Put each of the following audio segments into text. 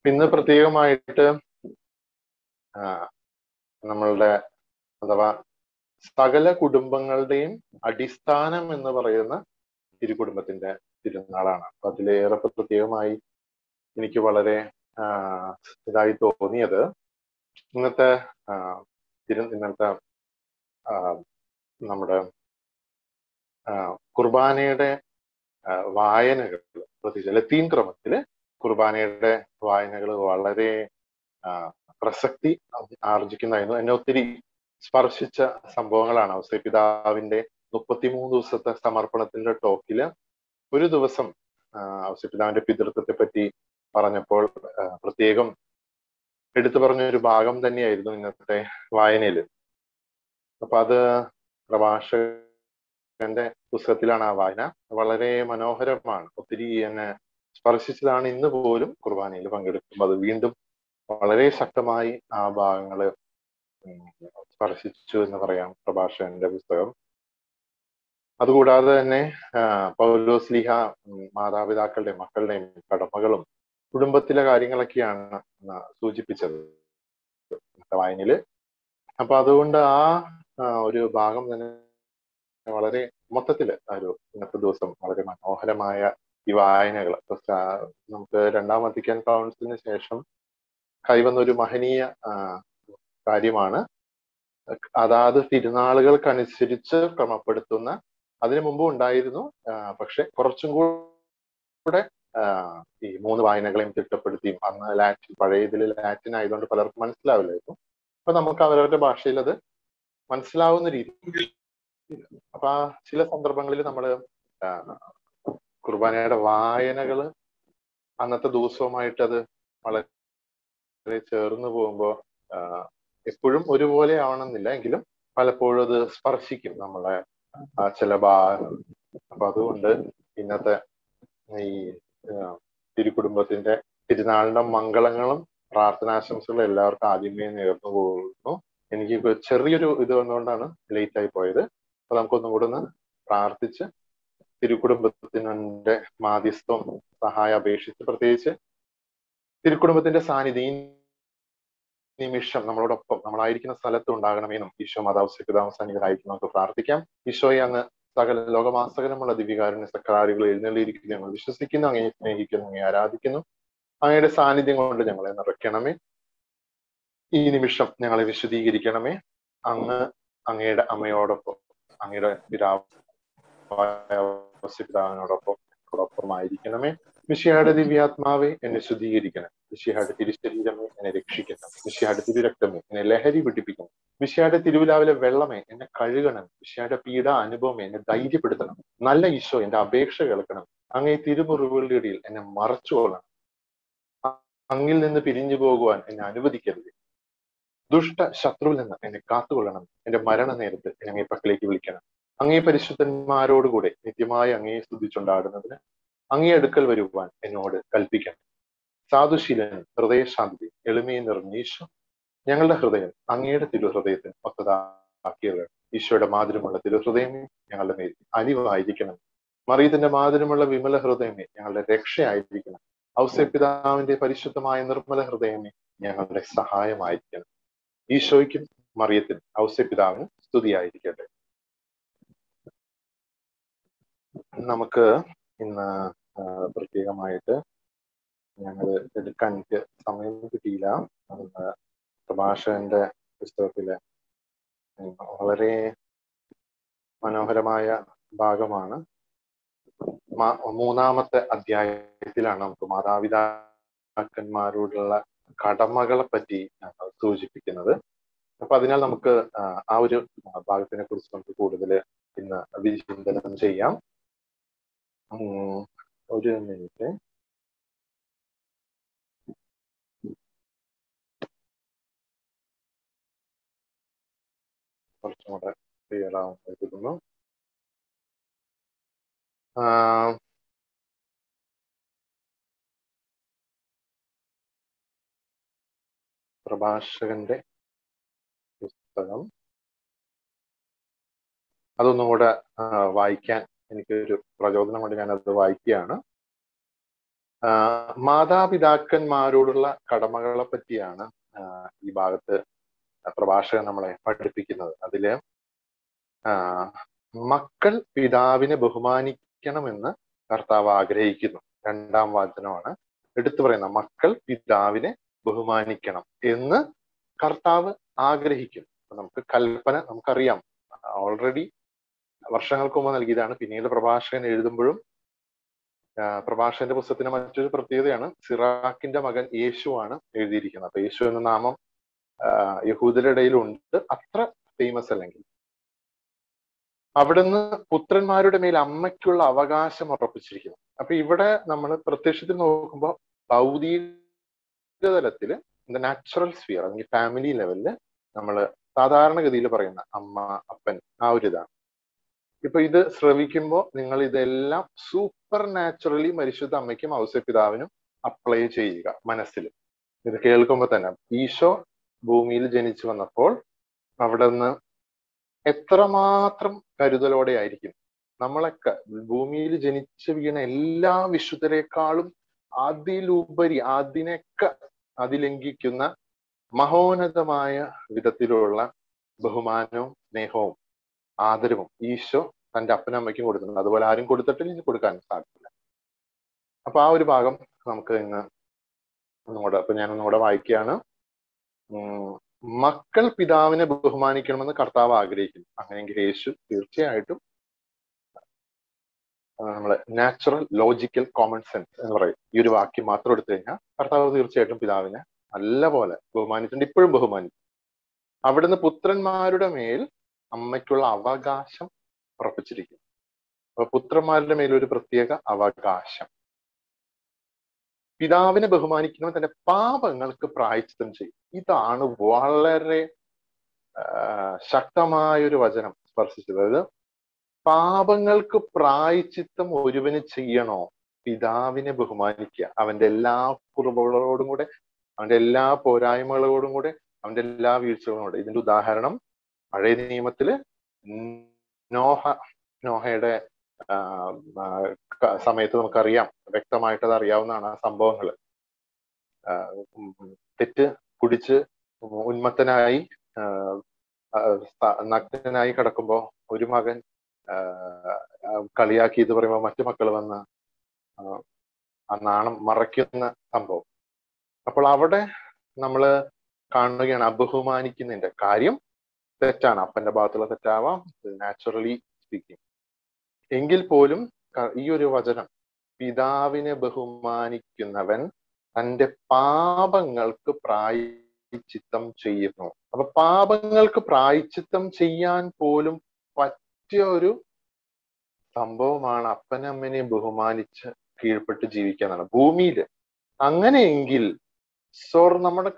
ഇന്ന് പ്രത്യേകമായിട്ട് ആ, നമ്മളുടെ അഥവാ സകല കുടുംബങ്ങളുടെയും അടിസ്ഥാനം എന്ന് പറയുന്ന തിരുകുടുംബത്തിന്റെ തിരുനാളാണ് അപ്പൊ അതിലേറെ പ്രത്യേകമായി എനിക്ക് വളരെ ആ, ഇതായി തോന്നിയത് ഇന്നത്തെ ആ, തിരു ഇന്നത്തെ ആ, നമ്മുടെ ആ, കുർബാനയുടെ ആ, വായനകൾ പ്രത്യേകിച്ച് ലത്തീൻ ക്രമത്തില് കുർബാനയുടെ വായനകൾ വളരെ ആ, പ്രസക്തി ആർജിക്കുന്നതായിരുന്നു എന്നെ ഒത്തിരി സ്പർശിച്ച സംഭവങ്ങളാണ് ഔസേ പിതാവിന്റെ മുപ്പത്തിമൂന്ന് ദിവസത്തെ സമർപ്പണത്തിന്റെ ടോക്കില് ഒരു ദിവസം ഔസേ പിതാവിന്റെ പിതൃത്വത്തെ പറ്റി പറഞ്ഞപ്പോൾ ആ, പ്രത്യേകം എടുത്തു പറഞ്ഞ ഒരു ഭാഗം തന്നെയായിരുന്നു ഇന്നത്തെ വായനയില് അപ്പൊ അത് പ്രഭാഷകന്റെ പുസ്തകത്തിലാണ് ആ വായന വളരെ മനോഹരമാണ് ഒത്തിരി എന്നെ സ്പർശിച്ചതാണ് ഇന്ന് പോലും കുർബാനയിൽ പങ്കെടുക്കുമ്പോൾ അത് വീണ്ടും വളരെ ശക്തമായി ആ ഭാഗങ്ങള് ഉം സ്പർശിച്ചു എന്ന് പറയാം പ്രഭാഷകന്റെ പുസ്തകം അതുകൂടാതെ തന്നെ ആ, പൗലോസ് ലിഹ ഉം, മാതാപിതാക്കളുടെയും മക്കളുടെയും കടമകളും കുടുംബത്തിലെ കാര്യങ്ങളൊക്കെയാണ് ആ, സൂചിപ്പിച്ചത് ഇന്നത്തെ വായനയില് അപ്പൊ അതുകൊണ്ട് ആ ആ, ഒരു ഭാഗം തന്നെ വളരെ മൊത്തത്തില് ആ ഒരു ഇന്നത്തെ ദിവസം വളരെ മനോഹരമായ ഈ വായനകൾ നമുക്ക് രണ്ടാം വത്തിക്കാൻ കൗൺസിലിന് ശേഷം കൈവന്ന ഒരു മഹനീയ ആ, കാര്യമാണ് അതാത് തിരുനാളുകൾക്കനുസരിച്ച് ക്രമപ്പെടുത്തുന്ന അതിനു മുമ്പ് ഉണ്ടായിരുന്നു ആ, പക്ഷെ കുറച്ചും കൂടെ ആ, ഈ മൂന്ന് വായനകളെയും തിട്ടപ്പെടുത്തിയും അന്ന് ലാറ്റിൻ പഴയ ഇതിൽ ലാറ്റിൻ ആയതുകൊണ്ട് പലർക്കും മനസ്സിലാവില്ലായിരുന്നു അപ്പൊ നമുക്ക് അവരവരുടെ ഭാഷയിൽ അത് മനസ്സിലാവുന്ന രീതി അപ്പൊ ആ ചില സന്ദർഭങ്ങളിൽ നമ്മൾ കുർബാനയുടെ വായനകള് അന്നത്തെ ദിവസവുമായിട്ട് അത് വളരെ ചേർന്ന് പോകുമ്പോൾ എപ്പോഴും ഒരുപോലെ ആവണമെന്നില്ല എങ്കിലും പലപ്പോഴും അത് സ്പർശിക്കും നമ്മളെ ആ ചില ഭാഗങ്ങൾ അപ്പൊ അതുകൊണ്ട് ഇന്നത്തെ ഈ ആ, തിരുക്കുടുംബത്തിന്റെ തിരുനാളിന്റെ മംഗളങ്ങളും പ്രാർത്ഥനാശംസകളും എല്ലാവർക്കും ആദ്യമേ നേർന്നു പോകുന്നു എനിക്ക് ഇപ്പൊ ചെറിയൊരു ഇത് വന്നുകൊണ്ടാണ് ലേറ്റ് ആയി പോയത് അപ്പൊ നമുക്കൊന്നും കൂടെ ഒന്ന് പ്രാർത്ഥിച്ച് തിരുക്കുടുംബത്തിനെ മാധ്യസ്ഥവും സഹായം അപേക്ഷിച്ച് പ്രത്യേകിച്ച് തിരുക്കുടുംബത്തിന്റെ സാന്നിധ്യം ഈ നിമിഷം നമ്മളോടൊപ്പം നമ്മളായിരിക്കുന്ന സ്ഥലത്ത് ഉണ്ടാകണമെന്നും ഈശോ മാതാവ് പിതാവ് സന്നിധനായിരിക്കും നമുക്ക് പ്രാർത്ഥിക്കാം ഈശോയെ അങ്ങ് സകല ലോകമാസകലമുള്ള ദിവികാരുണ്യ സക്രാരികൾ എഴുന്നള്ളിയിരിക്കുന്നു ഞങ്ങൾ വിശ്വസിക്കുന്നു അങ്ങയെ സ്നേഹിക്കുന്നു അങ്ങയെ ആരാധിക്കുന്നു അങ്ങയുടെ സാന്നിധ്യം കൊണ്ട് ഞങ്ങളെ നിറയ്ക്കണമേ ഈ നിമിഷം ഞങ്ങളെ വിശദീകരിക്കണമേ അങ്ങ് അങ്ങയുടെ അമ്മയോടൊപ്പം അങ്ങയുടെ പിതാവ് പിതാവിനോടൊപ്പം ഞങ്ങളോടൊപ്പമായിരിക്കണമേ മിഷിയുടെ ദിവ്യാത്മാവെ എന്നെ ശുദ്ധീകരിക്കണം മിഷിയുടെ തിരുശരീരമേ എന്നെ രക്ഷിക്കണം മിഷിയുടെ തിരുരക്തമേ എന്നെ ലഹരി പിടിപ്പിക്കണം മിഷിയുടെ തിരുവിലാവിലെ വെള്ളമേ എന്നെ കഴുകണം മിഷിയുടെ പീഡ അനുഭവമേ എന്നെ ധൈര്യപ്പെടുത്തണം നല്ല ഈശോ എന്റെ അപേക്ഷ കേൾക്കണം അങ്ങേ തിരുമുറിവുകളുടെ ഇടയിൽ എന്നെ മറച്ചുകൊള്ളണം അങ്ങിൽ നിന്ന് പിരിഞ്ഞു പോകുവാൻ എന്നെ അനുവദിക്കരുത് ദുഷ്ട ശത്രുവിൽ നിന്ന് എന്നെ കാത്തുകൊള്ളണം എന്റെ മരണ നേരത്ത് എന്നെ അങ്ങേ പക്കലേക്ക് വിളിക്കണം അങ്ങേ പരിശുദ്ധന്മാരോടുകൂടെ നിത്യമായി അങ്ങയെ സ്തുതിച്ചുണ്ടാടുന്നതിന് അങ്ങേ അടുക്കൽ വരുവാൻ എന്നോട് കൽപ്പിക്കണം സാധുശീലൻ ഹൃദയശാന്തി എളിമയെ നിറഞ്ഞ ഈശോ ഞങ്ങളുടെ ഹൃദയം അങ്ങയുടെ തിരുഹൃദയത്തിന് ഒത്തതാക്കിയത് ഈശോയുടെ മാതിരമുള്ള തിരുഹൃദയമേ ഞങ്ങളുടെ മേൽ അലിവായിരിക്കണം മറിയത്തിന്റെ മാതിരമുള്ള വിമല ഹൃദയമേ ഞങ്ങളുടെ രക്ഷയായിരിക്കണം ഔസ്യപിതാവിന്റെ പരിശുദ്ധമായ നിർമ്മല ഹൃദയമേ ഞങ്ങളുടെ സഹായമായിരിക്കണം ഈശോയ്ക്കും മറിയത്തിനും ഔസ്യപിതാവിനും സ്തുതിയായിരിക്കട്ടെ നമുക്ക് ഇന്ന് ആ, പ്രത്യേകമായിട്ട് ഞങ്ങൾ എടുക്കാൻ എനിക്ക് സമയം കിട്ടിയില്ല അന്ന് പ്രഭാഷകന്റെ പുസ്തകത്തിലെ ഉം, വളരെ മനോഹരമായ ഭാഗമാണ് മാ- മൂന്നാമത്തെ അധ്യായത്തിലാണ് നമുക്ക് മാതാപിതാക്കന്മാരോടുള്ള കടമകളെ പറ്റി ആ, സൂചിപ്പിക്കുന്നത് അപ്പൊ അതിനാൽ നമുക്ക് ആ, ആ ഒരു ഭാഗത്തിനെ കുറിച്ച് നമുക്ക് കൂടുതൽ ഇന്ന് വിചിന്തനം ചെയ്യാം ഉം, ഒരു മിനിറ്റ് കുറച്ചും കൂടെ ക്ലിയർ ആവാൻ കരുതുന്നു ആ, പ്രഭാഷകന്റെ പുസ്തകം അതൊന്നും കൂടെ ആ, വായിക്കാൻ എനിക്കൊരു പ്രചോദനം കൊണ്ട് ഞാൻ അത് വായിക്കുകയാണ് മാതാപിതാക്കന്മാരോടുള്ള കടമകളെ പറ്റിയാണ് ഈ ഭാഗത്ത് പ്രഭാഷകൻ നമ്മളെ പഠിപ്പിക്കുന്നത് അതില് മക്കൾ പിതാവിനെ ബഹുമാനിക്കണമെന്ന് കർത്താവ് ആഗ്രഹിക്കുന്നു രണ്ടാം വാചനമാണ് എടുത്തു പറയുന്ന മക്കൾ പിതാവിനെ ബഹുമാനിക്കണം എന്ന് കർത്താവ് ആഗ്രഹിക്കുന്നു നമുക്ക് കൽപ്പന നമുക്കറിയാം ഓൾറെഡി വർഷങ്ങൾക്ക് മുമ്പ് നൽകിയതാണ് പിന്നീട് പ്രഭാഷകൻ എഴുതുമ്പോഴും പ്രഭാഷകന്റെ പുസ്തകത്തിന് മറ്റൊരു പ്രത്യേകതയാണ് സിറാക്കിന്റെ മകൻ യേശു ആണ് എഴുതിയിരിക്കുന്നത് അപ്പൊ യേശു എന്ന നാമം യഹൂദരുടെ ഇടയിലുണ്ട് അത്ര ഫേമസ് അല്ലെങ്കിൽ അവിടുന്ന് പുത്രന്മാരുടെ മേൽ അമ്മയ്ക്കുള്ള അവകാശം ഉറപ്പിച്ചിരിക്കുന്നു അപ്പൊ ഇവിടെ നമ്മൾ പ്രത്യക്ഷത്തിൽ നോക്കുമ്പോൾ ഭൗതിക തലത്തില് നാച്ചുറൽ സ്ഫിയർ അല്ലെങ്കിൽ ഫാമിലി ലെവലില് നമ്മൾ സാധാരണഗതിയിൽ പറയുന്ന അമ്മ അപ്പൻ ആ ഒരു ഇതാണ് ഇപ്പൊ ഇത് ശ്രവിക്കുമ്പോൾ നിങ്ങൾ ഇതെല്ലാം സൂപ്പർ നാച്ചുറലി പരിശുദ്ധ അമ്മയ്ക്കും ഔസപിതാവിനും അപ്ലൈ ചെയ്യുക മനസ്സിൽ ഇത് കേൾക്കുമ്പോൾ തന്നെ ഈശോ ഭൂമിയിൽ ജനിച്ചു വന്നപ്പോൾ അവിടെ നിന്ന് എത്രമാത്രം കരുതലോടെ ആയിരിക്കും നമ്മളൊക്കെ ഭൂമിയിൽ ജനിച്ചു വീണ എല്ലാ വിശുദ്ധരെക്കാളും അതിലുപരി അതിനൊക്കെ അതിലംഘിക്കുന്ന മഹോന്നതമായ വിധത്തിലുള്ള ബഹുമാനവും സ്നേഹവും ആദരവും ഈശോ തന്റെ അപ്പനമ്മയ്ക്കും കൊടുത്തിട്ടുണ്ട് അതുപോലെ ആരും കൊടുത്തിട്ടില്ല ഇനി കൊടുക്കാൻ സാധിക്കില്ല അപ്പൊ ആ ഒരു ഭാഗം നമുക്ക് ഇന്ന് ഒന്നുകൂടെ അപ്പൊ ഞാൻ ഒന്നുകൂടെ വായിക്കുകയാണ് മക്കൾ പിതാവിനെ ബഹുമാനിക്കണമെന്ന് കർത്താവ് ആഗ്രഹിക്കുന്നു അങ്ങനെയെങ്കിൽ യേശു തീർച്ചയായിട്ടും നമ്മള് നാച്ചുറൽ ലോജിക്കൽ കോമൺ സെൻസ് എന്ന് പറയും ഈ ഒരു വാക്യം മാത്രം എടുത്തു കഴിഞ്ഞാൽ കർത്താവ് തീർച്ചയായിട്ടും പിതാവിനെ നല്ല പോലെ ബഹുമാനിച്ചിട്ടുണ്ട് ഇപ്പോഴും ബഹുമാനിക്കും അവിടുന്ന് പുത്രന്മാരുടെ മേൽ അമ്മയ്ക്കുള്ള അവകാശം ഉറപ്പിച്ചിരിക്കുന്നു അപ്പൊ പുത്രന്മാരുടെ മേൽ ഒരു പ്രത്യേക അവകാശം പിതാവിനെ ബഹുമാനിക്കുന്നവൻ തന്റെ പാപങ്ങൾക്ക് പ്രായച്ചിത്തം ചെയ്യും ഇതാണ് വളരെ ശക്തമായ ഒരു വചനം സ്പർശിച്ചത് അതായത് പാപങ്ങൾക്ക് പ്രായച്ചിത്തം ഒരുവന് ചെയ്യണോ പിതാവിനെ ബഹുമാനിക്കുക അവന്റെ എല്ലാ കുറവുകളോടും കൂടെ അവന്റെ എല്ലാ പോരായ്മകളോടും കൂടെ അവന്റെ എല്ലാ വീഴ്ചകളോടും കൂടെ ഇതിന്റെ ഉദാഹരണം പഴയ നിയമത്തില് നോഹ നോഹയുടെ സമയത്ത് നമുക്കറിയാം വ്യക്തമായിട്ട് അത് അറിയാവുന്നതാണ് ആ സംഭവങ്ങൾ തെറ്റ് കുടിച്ച് ഉന്മത്തനായി നഗ്നനായി കിടക്കുമ്പോ ഒരു മകൻ കളിയാക്കി ഇത് പറയുമ്പോൾ മറ്റു മക്കൾ വന്ന് ആ നാണം മറയ്ക്കുന്ന സംഭവം അപ്പോൾ അവിടെ നമ്മൾ കാണുകയാണ് അബഹുമാനിക്കുന്നതിന്റെ കാര്യം തെറ്റാണ് അപ്പന്റെ ഭാഗത്തുള്ള തെറ്റാവാം നാച്ചുറലി സ്പീക്കിംഗ് എങ്കിൽ പോലും ഈ ഒരു വചനം പിതാവിനെ ബഹുമാനിക്കുന്നവൻ തന്റെ പാപങ്ങൾക്ക് പ്രായച്ചിത്തം ചെയ്യുന്നു അപ്പൊ പാപങ്ങൾക്ക് പ്രായച്ചിത്തം ചെയ്യാൻ പോലും പറ്റിയ ഒരു സംഭവമാണ് അപ്പനമ്മനെ ബഹുമാനിച്ച് കീഴ്പ്പെട്ട് ജീവിക്കുക എന്നാണ് ഭൂമിയിൽ അങ്ങനെയെങ്കിൽ സ്വർ നമ്മുടെ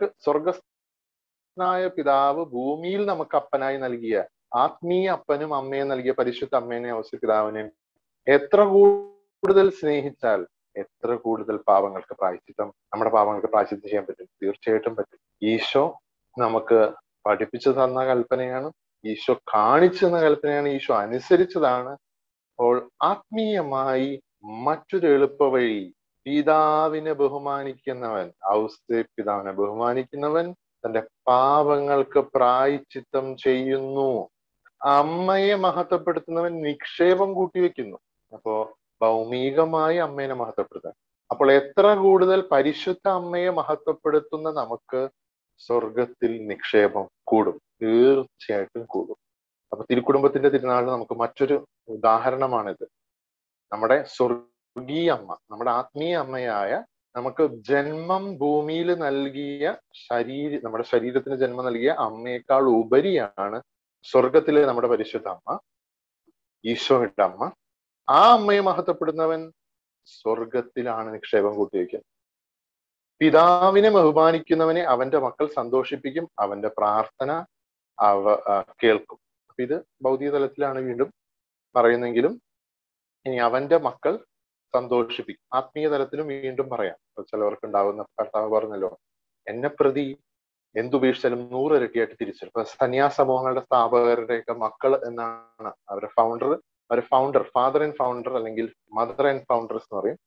സ്വർഗനായ പിതാവ് ഭൂമിയിൽ നമുക്ക് അപ്പനായി നൽകിയ ആത്മീയ അപ്പനും അമ്മയും നൽകിയ പരിശുദ്ധ അമ്മേനെയും അവസ്ഥ പിതാവിനെയും എത്ര കൂടുതൽ സ്നേഹിച്ചാൽ എത്ര കൂടുതൽ പാപങ്ങൾക്ക് പ്രായച്ചിത്തം നമ്മുടെ പാപങ്ങൾക്ക് പ്രായച്ചിത്തം ചെയ്യാൻ പറ്റും തീർച്ചയായിട്ടും പറ്റും ഈശോ നമുക്ക് പഠിപ്പിച്ചു തന്ന കൽപ്പനയാണ് ഈശോ കാണിച്ചു തന്ന കൽപ്പനയാണ് ഈശോ അനുസരിച്ചതാണ് അപ്പോൾ ആത്മീയമായി മറ്റൊരു എളുപ്പ വഴി പിതാവിനെ ബഹുമാനിക്കുന്നവൻ ഔസ്തേ പിതാവിനെ ബഹുമാനിക്കുന്നവൻ തന്റെ പാപങ്ങൾക്ക് പ്രായച്ചിത്തം ചെയ്യുന്നു അമ്മയെ മഹത്വപ്പെടുത്തുന്നവൻ നിക്ഷേപം കൂട്ടിവെക്കുന്നു അപ്പോ ഭൗമികമായി അമ്മേനെ മഹത്വപ്പെടുത്താൻ അപ്പോൾ എത്ര കൂടുതൽ പരിശുദ്ധ അമ്മയെ മഹത്വപ്പെടുത്തുന്ന നമുക്ക് സ്വർഗത്തിൽ നിക്ഷേപം കൂടും തീർച്ചയായിട്ടും കൂടും അപ്പൊ തിരുക്കുടുംബത്തിന്റെ തിരുനാളിന് നമുക്ക് മറ്റൊരു ഉദാഹരണമാണിത് നമ്മുടെ സ്വർഗീയ അമ്മ നമ്മുടെ ആത്മീയ അമ്മയായ നമുക്ക് ജന്മം ഭൂമിയിൽ നൽകിയ ശരീര നമ്മുടെ ശരീരത്തിന് ജന്മം നൽകിയ അമ്മയേക്കാൾ ഉപരിയാണ് സ്വർഗത്തിലെ നമ്മുടെ പരിശുദ്ധ അമ്മ ഈശോയുടെ അമ്മ ആ അമ്മയെ മഹത്വപ്പെടുന്നവൻ സ്വർഗത്തിലാണ് നിക്ഷേപം കൂട്ടിവെക്കുന്നത് പിതാവിനെ ബഹുമാനിക്കുന്നവനെ അവന്റെ മക്കൾ സന്തോഷിപ്പിക്കും അവന്റെ പ്രാർത്ഥന അവ കേൾക്കും അപ്പൊ ഇത് ഭൗതിക തലത്തിലാണ് വീണ്ടും പറയുന്നെങ്കിലും ഇനി അവന്റെ മക്കൾ സന്തോഷിപ്പിക്കും ആത്മീയ തലത്തിലും വീണ്ടും പറയാം ചിലവർക്ക് ഉണ്ടാകുന്ന കർത്താവ് പറഞ്ഞല്ലോ എന്നെ പ്രതി എന്തുപേക്ഷിച്ചാലും നൂറിരട്ടിയായിട്ട് തിരിച്ചു ഇപ്പൊ സന്യാസ സമൂഹങ്ങളുടെ സ്ഥാപകരുടെയൊക്കെ മക്കൾ എന്നാണ് അവരുടെ ഫൗണ്ടർ അവരുടെ ഫൗണ്ടർ ഫാദർ ആൻഡ് ഫൗണ്ടർ അല്ലെങ്കിൽ മദർ ആൻഡ് ഫൗണ്ടേഴ്സ് എന്ന് പറയും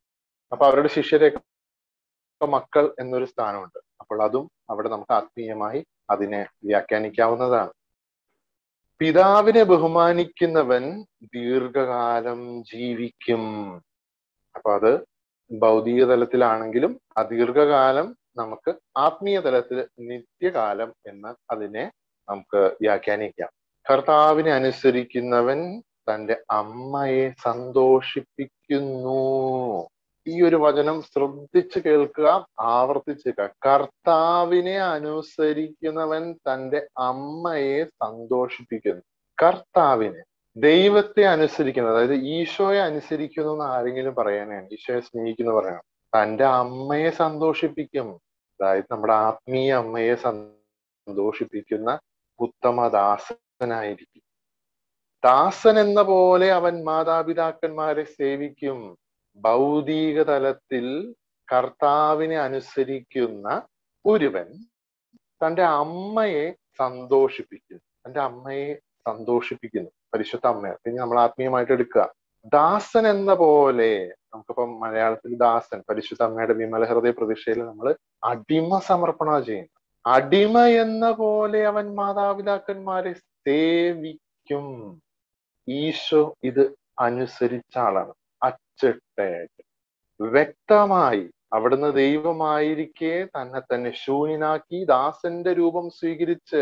അപ്പൊ അവരുടെ ശിഷ്യരെയൊക്കെ മക്കൾ എന്നൊരു സ്ഥാനമുണ്ട് അപ്പോൾ അതും അവിടെ നമുക്ക് ആത്മീയമായി അതിനെ വ്യാഖ്യാനിക്കാവുന്നതാണ് പിതാവിനെ ബഹുമാനിക്കുന്നവൻ ദീർഘകാലം ജീവിക്കും അപ്പൊ അത് ഭൗതിക തലത്തിലാണെങ്കിലും ആ ദീർഘകാലം നമുക്ക് ആത്മീയ തലത്തിൽ നിത്യകാലം എന്ന് അതിനെ നമുക്ക് വ്യാഖ്യാനിക്കാം കർത്താവിനെ അനുസരിക്കുന്നവൻ തന്റെ അമ്മയെ സന്തോഷിപ്പിക്കുന്നു ഈ ഒരു വചനം ശ്രദ്ധിച്ച് കേൾക്കുക ആവർത്തിച്ച് കേൾക്കുക കർത്താവിനെ അനുസരിക്കുന്നവൻ തന്റെ അമ്മയെ സന്തോഷിപ്പിക്കുന്നു കർത്താവിനെ ദൈവത്തെ അനുസരിക്കുന്നത് അതായത് ഈശോയെ അനുസരിക്കുന്നു എന്ന് ആരെങ്കിലും പറയാനാണ് ഈശോയെ സ്നേഹിക്കുന്നു പറയണം തന്റെ അമ്മയെ സന്തോഷിപ്പിക്കും അതായത് നമ്മുടെ ആത്മീയ അമ്മയെ സന്തോഷിപ്പിക്കുന്ന ഉത്തമദാസനായിരിക്കും ദാസൻ എന്ന പോലെ അവൻ മാതാപിതാക്കന്മാരെ സേവിക്കും ഭൗതിക തലത്തിൽ കർത്താവിനെ അനുസരിക്കുന്ന ഒരുവൻ തന്റെ അമ്മയെ സന്തോഷിപ്പിക്കുന്നു തന്റെ അമ്മയെ സന്തോഷിപ്പിക്കുന്നു പരിശുദ്ധ അമ്മയെ പിന്നെ നമ്മൾ ആത്മീയമായിട്ട് എടുക്കുക ദാസൻ എന്ന പോലെ നമുക്കിപ്പം മലയാളത്തിൽ ദാസൻ പരിശുദ്ധ അമ്മയുടെ വിമല ഹൃദയ പ്രതീക്ഷയിൽ നമ്മൾ അടിമ സമർപ്പണ ചെയ്യുന്നു അടിമ എന്ന പോലെ അവൻ മാതാപിതാക്കന്മാരെ സേവിക്കും ഈശോ ഇത് അനുസരിച്ച ആളാണ് അച്ചട്ടയായിട്ട് വ്യക്തമായി അവിടുന്ന് ദൈവമായിരിക്കെ തന്നെ തന്നെ ശൂന്യനാക്കി ദാസന്റെ രൂപം സ്വീകരിച്ച്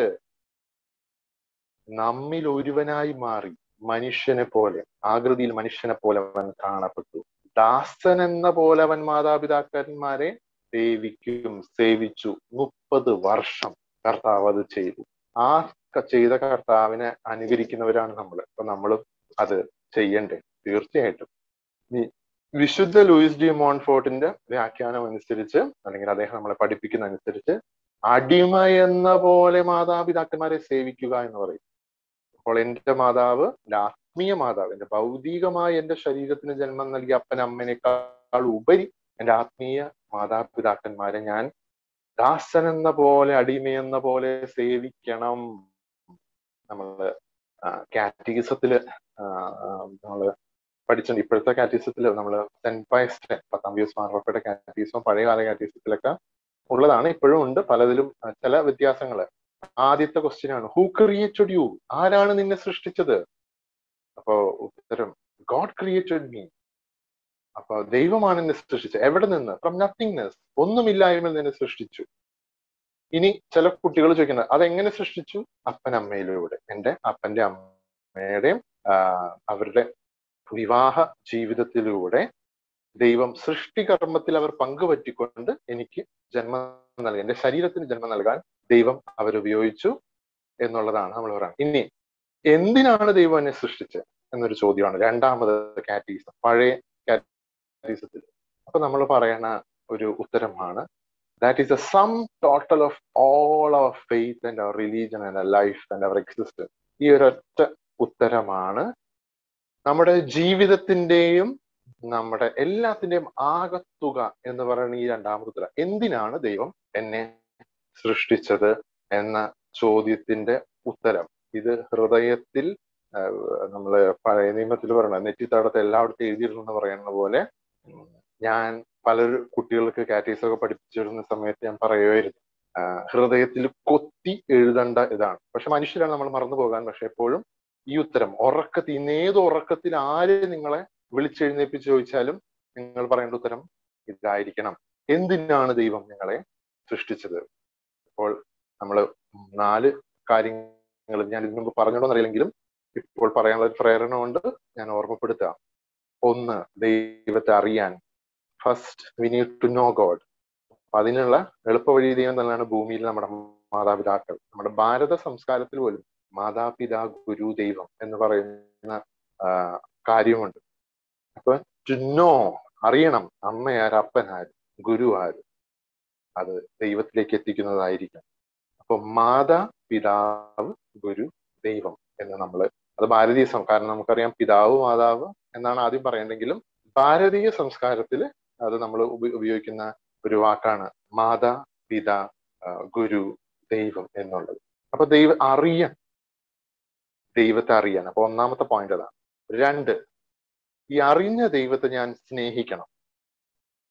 നമ്മിൽ ഒരുവനായി മാറി മനുഷ്യനെ പോലെ ആകൃതിയിൽ മനുഷ്യനെ പോലെ അവൻ കാണപ്പെട്ടു ദാസൻ എന്ന പോലെ അവൻ മാതാപിതാക്കന്മാരെ സേവിക്കും സേവിച്ചു മുപ്പത് വർഷം കർത്താവ് അത് ചെയ്തു ആ ചെയ്ത കർത്താവിനെ അനുകരിക്കുന്നവരാണ് നമ്മൾ അപ്പൊ നമ്മളും അത് ചെയ്യണ്ടേ തീർച്ചയായിട്ടും വിശുദ്ധ ലൂയിസ് ഡി മോൺഫോർട്ടിന്റെ വ്യാഖ്യാനം അനുസരിച്ച് അല്ലെങ്കിൽ അദ്ദേഹം നമ്മളെ പഠിപ്പിക്കുന്ന അനുസരിച്ച് അടിമ എന്ന പോലെ മാതാപിതാക്കന്മാരെ സേവിക്കുക എന്ന് പറയും അപ്പോൾ എന്റെ മാതാവ് എന്റെ ആത്മീയ മാതാവ് എന്റെ ഭൗതികമായ എന്റെ ശരീരത്തിന് ജന്മം നൽകിയ അപ്പൻ അമ്മനേക്കാൾ ഉപരി എന്റെ ആത്മീയ മാതാപിതാക്കന്മാരെ ഞാൻ ദാസൻ എന്ന പോലെ അടിമ എന്ന പോലെ സേവിക്കണം നമ്മള് കാറ്റഗിസത്തില് നമ്മള് പഠിച്ചിട്ടുണ്ട് ഇപ്പോഴത്തെ കാറ്റഗിസത്തിൽ നമ്മള് സെന്റ് പയസ്റ്റ് പത്താം ദിവസം മാർപ്പയുടെ കാറ്റഗിസം പഴയകാല കാറ്റഗിസത്തിലൊക്കെ ഉള്ളതാണ് ഇപ്പോഴും ഉണ്ട് പലതിലും ചില വ്യത്യാസങ്ങള് ആദ്യത്തെ ക്വസ്റ്റ്യൻ ആണ് ഹൂ ക്രിയേറ്റഡ് യു ആരാണ് നിന്നെ സൃഷ്ടിച്ചത് അപ്പോ ഉത്തരം ഗോഡ് ക്രിയേറ്റഡ് മീ അപ്പൊ ദൈവമാണ് എന്നെ സൃഷ്ടിച്ചത് എവിടെ നിന്ന് ഫ്രം നത്തിങ്നെസ് ഒന്നുമില്ലായ്മയിൽ നിന്നെ സൃഷ്ടിച്ചു ഇനി ചില കുട്ടികൾ ചോദിക്കുന്നത് അതെങ്ങനെ സൃഷ്ടിച്ചു അപ്പൻ അമ്മയിലൂടെ എന്റെ അപ്പന്റെ അമ്മയുടെയും അവരുടെ വിവാഹ ജീവിതത്തിലൂടെ ദൈവം സൃഷ്ടികർമ്മത്തിൽ അവർ പങ്കുപറ്റിക്കൊണ്ട് എനിക്ക് ജന്മം നൽകി എന്റെ ശരീരത്തിന് ജന്മം നൽകാൻ ദൈവം അവരുപയോഗിച്ചു എന്നുള്ളതാണ് നമ്മൾ പറയുന്നത് ഇനി എന്തിനാണ് ദൈവം എന്നെ സൃഷ്ടിച്ചത് എന്നൊരു ചോദ്യമാണ് രണ്ടാമത് കാറ്റീസം പഴയ കാറ്റീസത്തിൽ അപ്പൊ നമ്മൾ പറയുന്ന ഒരു ഉത്തരമാണ് that is a sum total of all our faith and our religion and our life and our existence ഈ ഒരൊറ്റ ഉത്തരമാണ് നമ്മുടെ ജീവിതത്തിന്റെയും നമ്മുടെ എല്ലാത്തിന്റെയും ആകത്തുക എന്ന് പറയുന്ന ഈ രണ്ടാമത്തെ ഉത്തരം എന്തിനാണ് ദൈവം എന്നെ സൃഷ്ടിച്ചത് എന്ന ചോദ്യത്തിന്റെ ഉത്തരം ഇത് ഹൃദയത്തിൽ നമ്മള് പഴയ നിയമത്തിൽ പറയണ നെറ്റിത്തടത്ത് എല്ലായിടത്തും എഴുതിയിരുന്നു എന്ന് പറയുന്ന പോലെ ഞാൻ പല കുട്ടികൾക്ക് കാറ്റീസൊക്കെ പഠിപ്പിച്ചിരുന്ന സമയത്ത് ഞാൻ പറയുമായിരുന്നു ഹൃദയത്തിൽ കൊത്തി എഴുതേണ്ട ഇതാണ് പക്ഷെ മനുഷ്യരാണ് നമ്മൾ മറന്നു പോകാൻ പക്ഷെ എപ്പോഴും ഈ ഉത്തരം ഉറക്കത്തിൽ ഇന്ന് ഏത് ഉറക്കത്തിൽ ആര് നിങ്ങളെ വിളിച്ചെഴുന്നേപ്പിച്ച് ചോദിച്ചാലും നിങ്ങൾ പറയേണ്ട ഉത്തരം ഇതായിരിക്കണം എന്തിനാണ് ദൈവം നിങ്ങളെ സൃഷ്ടിച്ചത് അപ്പോൾ നമ്മൾ നാല് കാര്യങ്ങൾ ഞാൻ ഇതിനു മുമ്പ് പറഞ്ഞോണ്ടെന്നറിയില്ലെങ്കിലും ഇപ്പോൾ പറയാനുള്ള ഒരു പ്രേരണ കൊണ്ട് ഞാൻ ഓർമ്മപ്പെടുത്താം ഒന്ന് ദൈവത്തെ അറിയാൻ first we need to know God അപ്പൊ അതിനുള്ള എളുപ്പവഴി ദൈവം തന്നെയാണ് ഭൂമിയിൽ നമ്മുടെ മാതാപിതാക്കൾ നമ്മുടെ ഭാരത സംസ്കാരത്തിൽ പോലും മാതാപിതാ ഗുരു ദൈവം എന്ന് പറയുന്ന കാര്യമുണ്ട് അപ്പൊ ടു നോ അറിയണം അമ്മയാര് അപ്പനാര് ഗുരു ആര് അത് ദൈവത്തിലേക്ക് എത്തിക്കുന്നതായിരിക്കും അപ്പൊ മാതാ പിതാവ് ഗുരു ദൈവം എന്ന് നമ്മൾ അത് ഭാരതീയ കാരണം നമുക്കറിയാം പിതാവ് മാതാവ് എന്നാണ് ആദ്യം പറയേണ്ടെങ്കിലും ഭാരതീയ സംസ്കാരത്തിൽ അത് നമ്മൾ ഉപയോഗിക്കുന്ന ഒരു വാക്കാണ് മാതാ പിതാ ഗുരു ദൈവം എന്നുള്ളത് അപ്പൊ ദൈവ അറിയാൻ ദൈവത്തെ അറിയാൻ അപ്പൊ ഒന്നാമത്തെ പോയിന്റ് അതാണ് രണ്ട് ഈ അറിഞ്ഞ ദൈവത്തെ ഞാൻ സ്നേഹിക്കണം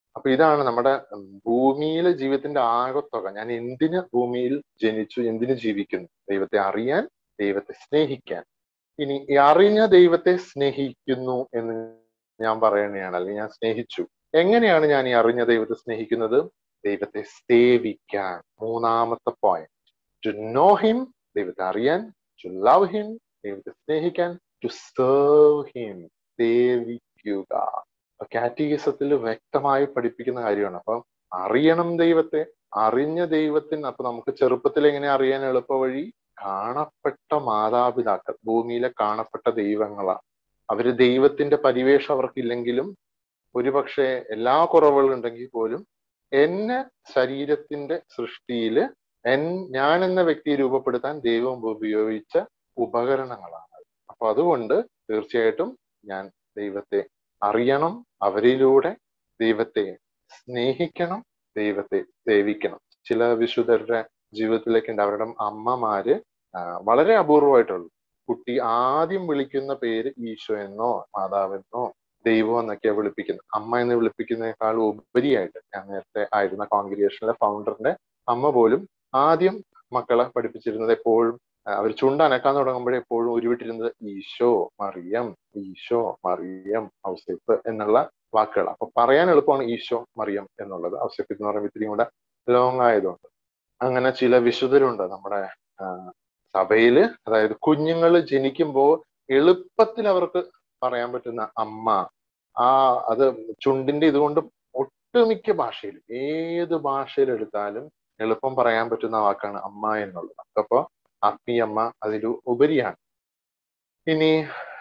അപ്പൊ ഇതാണ് നമ്മുടെ ഭൂമിയിലെ ജീവിതത്തിന്റെ ആകത്തുക ഞാൻ എന്തിന് ഭൂമിയിൽ ജനിച്ചു എന്തിനു ജീവിക്കുന്നു ദൈവത്തെ അറിയാൻ ദൈവത്തെ സ്നേഹിക്കാൻ ഇനി ഈ അറിഞ്ഞ ദൈവത്തെ സ്നേഹിക്കുന്നു എന്ന് ഞാൻ പറയുകയാണ് അല്ലെങ്കിൽ ഞാൻ സ്നേഹിച്ചു എങ്ങനെയാണ് ഞാൻ ഈ അറിഞ്ഞ ദൈവത്തെ സ്നേഹിക്കുന്നത് ദൈവത്തെ സേവിക്കാൻ മൂന്നാമത്തെ പോയിന്റ് ടു നോ ഹിം ദൈവത്തെ അറിയാൻ ടു ലവ് ഹിം ദൈവത്തെ സ്നേഹിക്കാൻ ടു സേർവ് ഹിം സേവിക്കുക കാറ്റീസത്തിൽ വ്യക്തമായി പഠിപ്പിക്കുന്ന കാര്യമാണ് അപ്പൊ അറിയണം ദൈവത്തെ അറിഞ്ഞ ദൈവത്തിന് അപ്പൊ നമുക്ക് ചെറുപ്പത്തിൽ എങ്ങനെ അറിയാൻ എളുപ്പ വഴി കാണപ്പെട്ട മാതാപിതാക്കൾ ഭൂമിയിലെ കാണപ്പെട്ട ദൈവങ്ങളാണ് അവര് ദൈവത്തിന്റെ പരിവേഷം അവർക്കില്ലെങ്കിലും ഒരുപക്ഷെ എല്ലാ കുറവുകളും ഉണ്ടെങ്കിൽ പോലും എന്നെ ശരീരത്തിന്റെ സൃഷ്ടിയില് എൻ ഞാൻ എന്ന വ്യക്തിയെ രൂപപ്പെടുത്താൻ ദൈവം ഉപയോഗിച്ച ഉപകരണങ്ങളാണ് അപ്പൊ അതുകൊണ്ട് തീർച്ചയായിട്ടും ഞാൻ ദൈവത്തെ അറിയണം അവരിലൂടെ ദൈവത്തെ സ്നേഹിക്കണം ദൈവത്തെ സേവിക്കണം ചില വിശുദ്ധരുടെ ജീവിതത്തിലേക്ക് ഉണ്ട് അവരുടെ അമ്മമാര് വളരെ അപൂർവമായിട്ടുള്ളൂ കുട്ടി ആദ്യം വിളിക്കുന്ന പേര് ഈശോ എന്നോ മാതാവെന്നോ ദൈവം എന്നൊക്കെയാണ് വിളിപ്പിക്കുന്നത് അമ്മ എന്ന് വിളിപ്പിക്കുന്നതിനേക്കാൾ ഉപരിയായിട്ട് ഞാൻ നേരത്തെ ആയിരുന്ന കോൺഗ്രിഗേഷനിലെ ഫൗണ്ടറിന്റെ അമ്മ പോലും ആദ്യം മക്കളെ പഠിപ്പിച്ചിരുന്നത് എപ്പോഴും അവർ ചുണ്ടനക്കാൻ തുടങ്ങുമ്പോഴേ എപ്പോഴും ഉരുവിട്ടിരുന്നത് ഈശോ മറിയം ഈശോ മറിയം ഔസേപ്പ് എന്നുള്ള വാക്കുകൾ അപ്പൊ പറയാൻ എളുപ്പമാണ് ഈശോ മറിയം എന്നുള്ളത് ഔസേപ്പ് എന്ന് പറയുമ്പോൾ ഇത്തിരി കൂടെ ലോങ് ആയതുകൊണ്ട് അങ്ങനെ ചില വിശുദ്ധരുണ്ട് നമ്മുടെ സഭയില് അതായത് കുഞ്ഞുങ്ങൾ ജനിക്കുമ്പോൾ എളുപ്പത്തിൽ അവർക്ക് പറയാൻ പറ്റുന്ന അമ്മ ആ അത് ചുണ്ടിന്റെ ഇതുകൊണ്ട് ഒട്ടുമിക്ക ഭാഷയിലും ഏത് ഭാഷയിൽ എടുത്താലും എളുപ്പം പറയാൻ പറ്റുന്ന വാക്കാണ് അമ്മ എന്നുള്ളത് അപ്പൊ ആത്മീയമ്മ അതിലു ഉപരിയാണ് ഇനി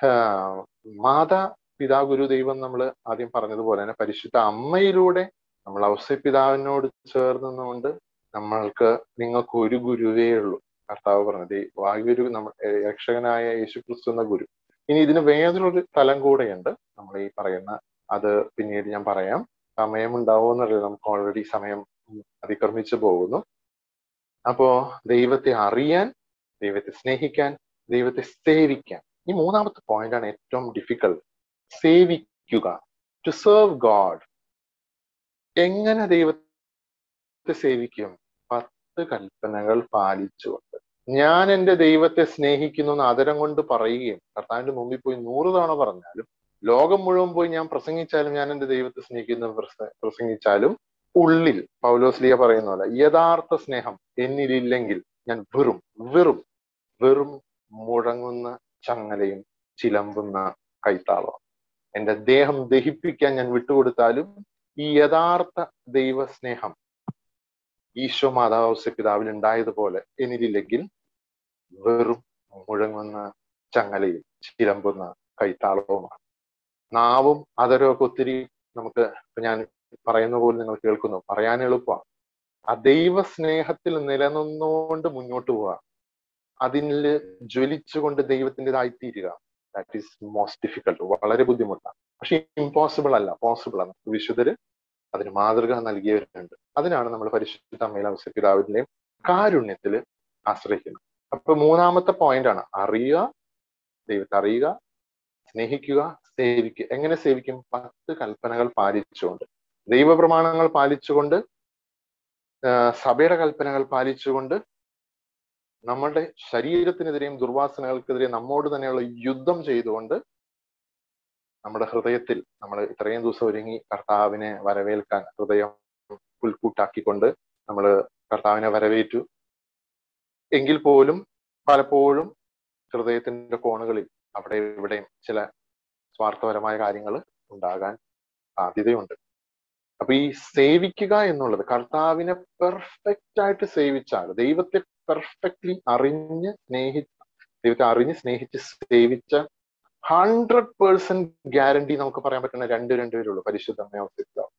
മാതാ പിതാ ഗുരു ദൈവം നമ്മൾ ആദ്യം പറഞ്ഞതുപോലെ തന്നെ പരിശുദ്ധ അമ്മയിലൂടെ നമ്മൾ ഔസപിതാവിനോട് ചേർന്നുകൊണ്ട് നമ്മൾക്ക് നിങ്ങൾക്ക് ഒരു ഗുരുവേ ഉള്ളൂ കർത്താവ് പറഞ്ഞത് വായുരു നമ്മൾ രക്ഷകനായ യേശു ക്രിസ്തു എന്ന ഗുരു ഇനി ഇതിന് വേറൊരു തലം കൂടെയുണ്ട് നമ്മൾ ഈ പറയുന്ന അത് പിന്നീട് ഞാൻ പറയാം സമയം ഉണ്ടാവുമെന്നറിയില്ല നമുക്ക് ഓൾറെഡി സമയം അതിക്രമിച്ചു പോകുന്നു അപ്പോ ദൈവത്തെ അറിയാൻ ദൈവത്തെ സ്നേഹിക്കാൻ ദൈവത്തെ സേവിക്കാൻ ഈ മൂന്നാമത്തെ പോയിന്റ് ആണ് ഏറ്റവും ഡിഫിക്കൽട്ട് സേവിക്കുക ടു സെർവ് ഗോഡ് എങ്ങനെ ദൈവത്തെ സേവിക്കും പത്ത് കൽപ്പനകൾ പാലിച്ചുകൊണ്ട് ഞാൻ എൻ്റെ ദൈവത്തെ സ്നേഹിക്കുന്നു എന്ന് അതരം കൊണ്ട് പറയുകയും കർത്താവിന്റെ മുമ്പിൽ പോയി നൂറ് തവണ പറഞ്ഞാലും ലോകം മുഴുവൻ പോയി ഞാൻ പ്രസംഗിച്ചാലും ഞാൻ എൻ്റെ ദൈവത്തെ സ്നേഹിക്കുന്നു പ്രസംഗിച്ചാലും ഉള്ളിൽ പൗലോസ്ലിയ പറയുന്ന പോലെ യഥാർത്ഥ സ്നേഹം എന്നിലില്ലെങ്കിൽ ഞാൻ വെറും വെറും വെറും മുഴങ്ങുന്ന ചങ്ങലയും ചിലമ്പുന്ന കൈത്താളോ എന്റെ ദേഹം ദഹിപ്പിക്കാൻ ഞാൻ വിട്ടുകൊടുത്താലും ഈ യഥാർത്ഥ ദൈവസ്നേഹം ഈശോ മാതാവ് പിതാവിൽ ഉണ്ടായതുപോലെ എന്നിലില്ലെങ്കിൽ വെറും മുഴങ്ങുന്ന ചങ്ങലയും ചിലമ്പുന്ന കൈത്താളവുമാണ് നാവും അതരമൊക്കെ ഒത്തിരി നമുക്ക് ഇപ്പൊ ഞാൻ പറയുന്ന പോലെ നിങ്ങൾ കേൾക്കുന്നു പറയാൻ എളുപ്പമാണ് ആ ദൈവ സ്നേഹത്തിൽ നിലനിന്നുകൊണ്ട് മുന്നോട്ട് പോവുക അതിൽ ജ്വലിച്ചുകൊണ്ട് ദൈവത്തിൻ്റെതായിത്തീരുക ദാറ്റ് ഈസ് മോസ്റ്റ് ഡിഫിക്കൽട്ട് വളരെ ബുദ്ധിമുട്ടാണ് പക്ഷെ ഇമ്പോസിബിൾ അല്ല പോസിബിൾ ആണ് വിശുദ്ധര് അതിന് മാതൃക നൽകിയവരുണ്ട് അതിനാണ് നമ്മൾ പരിശുദ്ധ അമ്മയിലെ പിതാവിന്റെയും കാരുണ്യത്തിൽ ആശ്രയിക്കുന്നത് അപ്പൊ മൂന്നാമത്തെ പോയിന്റ് ആണ് അറിയുക ദൈവത്തെ അറിയുക സ്നേഹിക്കുക സേവിക്കുക എങ്ങനെ സേവിക്കും പത്ത് കൽപ്പനകൾ പാലിച്ചുകൊണ്ട് ദൈവപ്രമാണങ്ങൾ പാലിച്ചുകൊണ്ട് സഭയുടെ കൽപ്പനകൾ പാലിച്ചുകൊണ്ട് നമ്മളുടെ ശരീരത്തിനെതിരെയും ദുർവാസനകൾക്കെതിരെയും നമ്മോട് തന്നെയുള്ള യുദ്ധം ചെയ്തുകൊണ്ട് നമ്മുടെ ഹൃദയത്തിൽ നമ്മൾ ഇത്രയും ദിവസം ഒരുങ്ങി കർത്താവിനെ വരവേൽക്കാൻ ഹൃദയം പുൽക്കൂട്ടാക്കിക്കൊണ്ട് നമ്മൾ കർത്താവിനെ വരവേറ്റു എങ്കിൽ പോലും പലപ്പോഴും ഹൃദയത്തിന്റെ കോണുകളിൽ അവിടെ ഇവിടെയും ചില സ്വാർത്ഥപരമായ കാര്യങ്ങൾ ഉണ്ടാകാൻ സാധ്യതയുണ്ട് അപ്പൊ ഈ സേവിക്കുക എന്നുള്ളത് കർത്താവിനെ പെർഫെക്റ്റ് ആയിട്ട് സേവിച്ചാൽ ദൈവത്തെ പെർഫെക്റ്റ്ലി അറിഞ്ഞ് സ്നേഹിച്ച ദൈവത്തെ അറിഞ്ഞ് സ്നേഹിച്ച് സേവിച്ച ഹൺഡ്രഡ് പേഴ്സെന്റ് ഗ്യാരണ്ടി നമുക്ക് പറയാൻ പറ്റുന്ന രണ്ട് രണ്ടുപേരുള്ളൂ പരിശുദ്ധമയോ പിതാവ്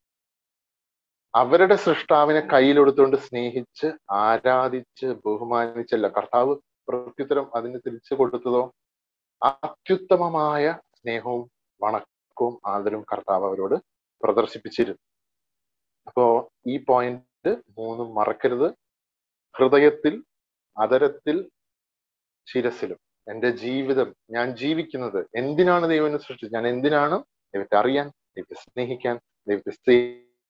അവരുടെ സൃഷ്ടാവിനെ കയ്യിലെടുത്തുകൊണ്ട് സ്നേഹിച്ച് ആരാധിച്ച് ബഹുമാനിച്ചല്ല കർത്താവ് പ്രത്യുത്തരം അതിന് തിരിച്ചു കൊടുത്തതോ അത്യുത്തമമായ സ്നേഹവും വണക്കവും ആദരവും കർത്താവ് അവരോട് പ്രദർശിപ്പിച്ചിരുന്നു അപ്പോ ഈ പോയിന്റ് മൂന്നും മറക്കരുത് ഹൃദയത്തിൽ അതരത്തിൽ ശിരസിലും എന്റെ ജീവിതം ഞാൻ ജീവിക്കുന്നത് എന്തിനാണ് ദൈവം സൃഷ്ടിച്ചത് ഞാൻ എന്തിനാണ് ദൈവത്തെ അറിയാൻ ദൈവത്തെ സ്നേഹിക്കാൻ ദൈവത്തെ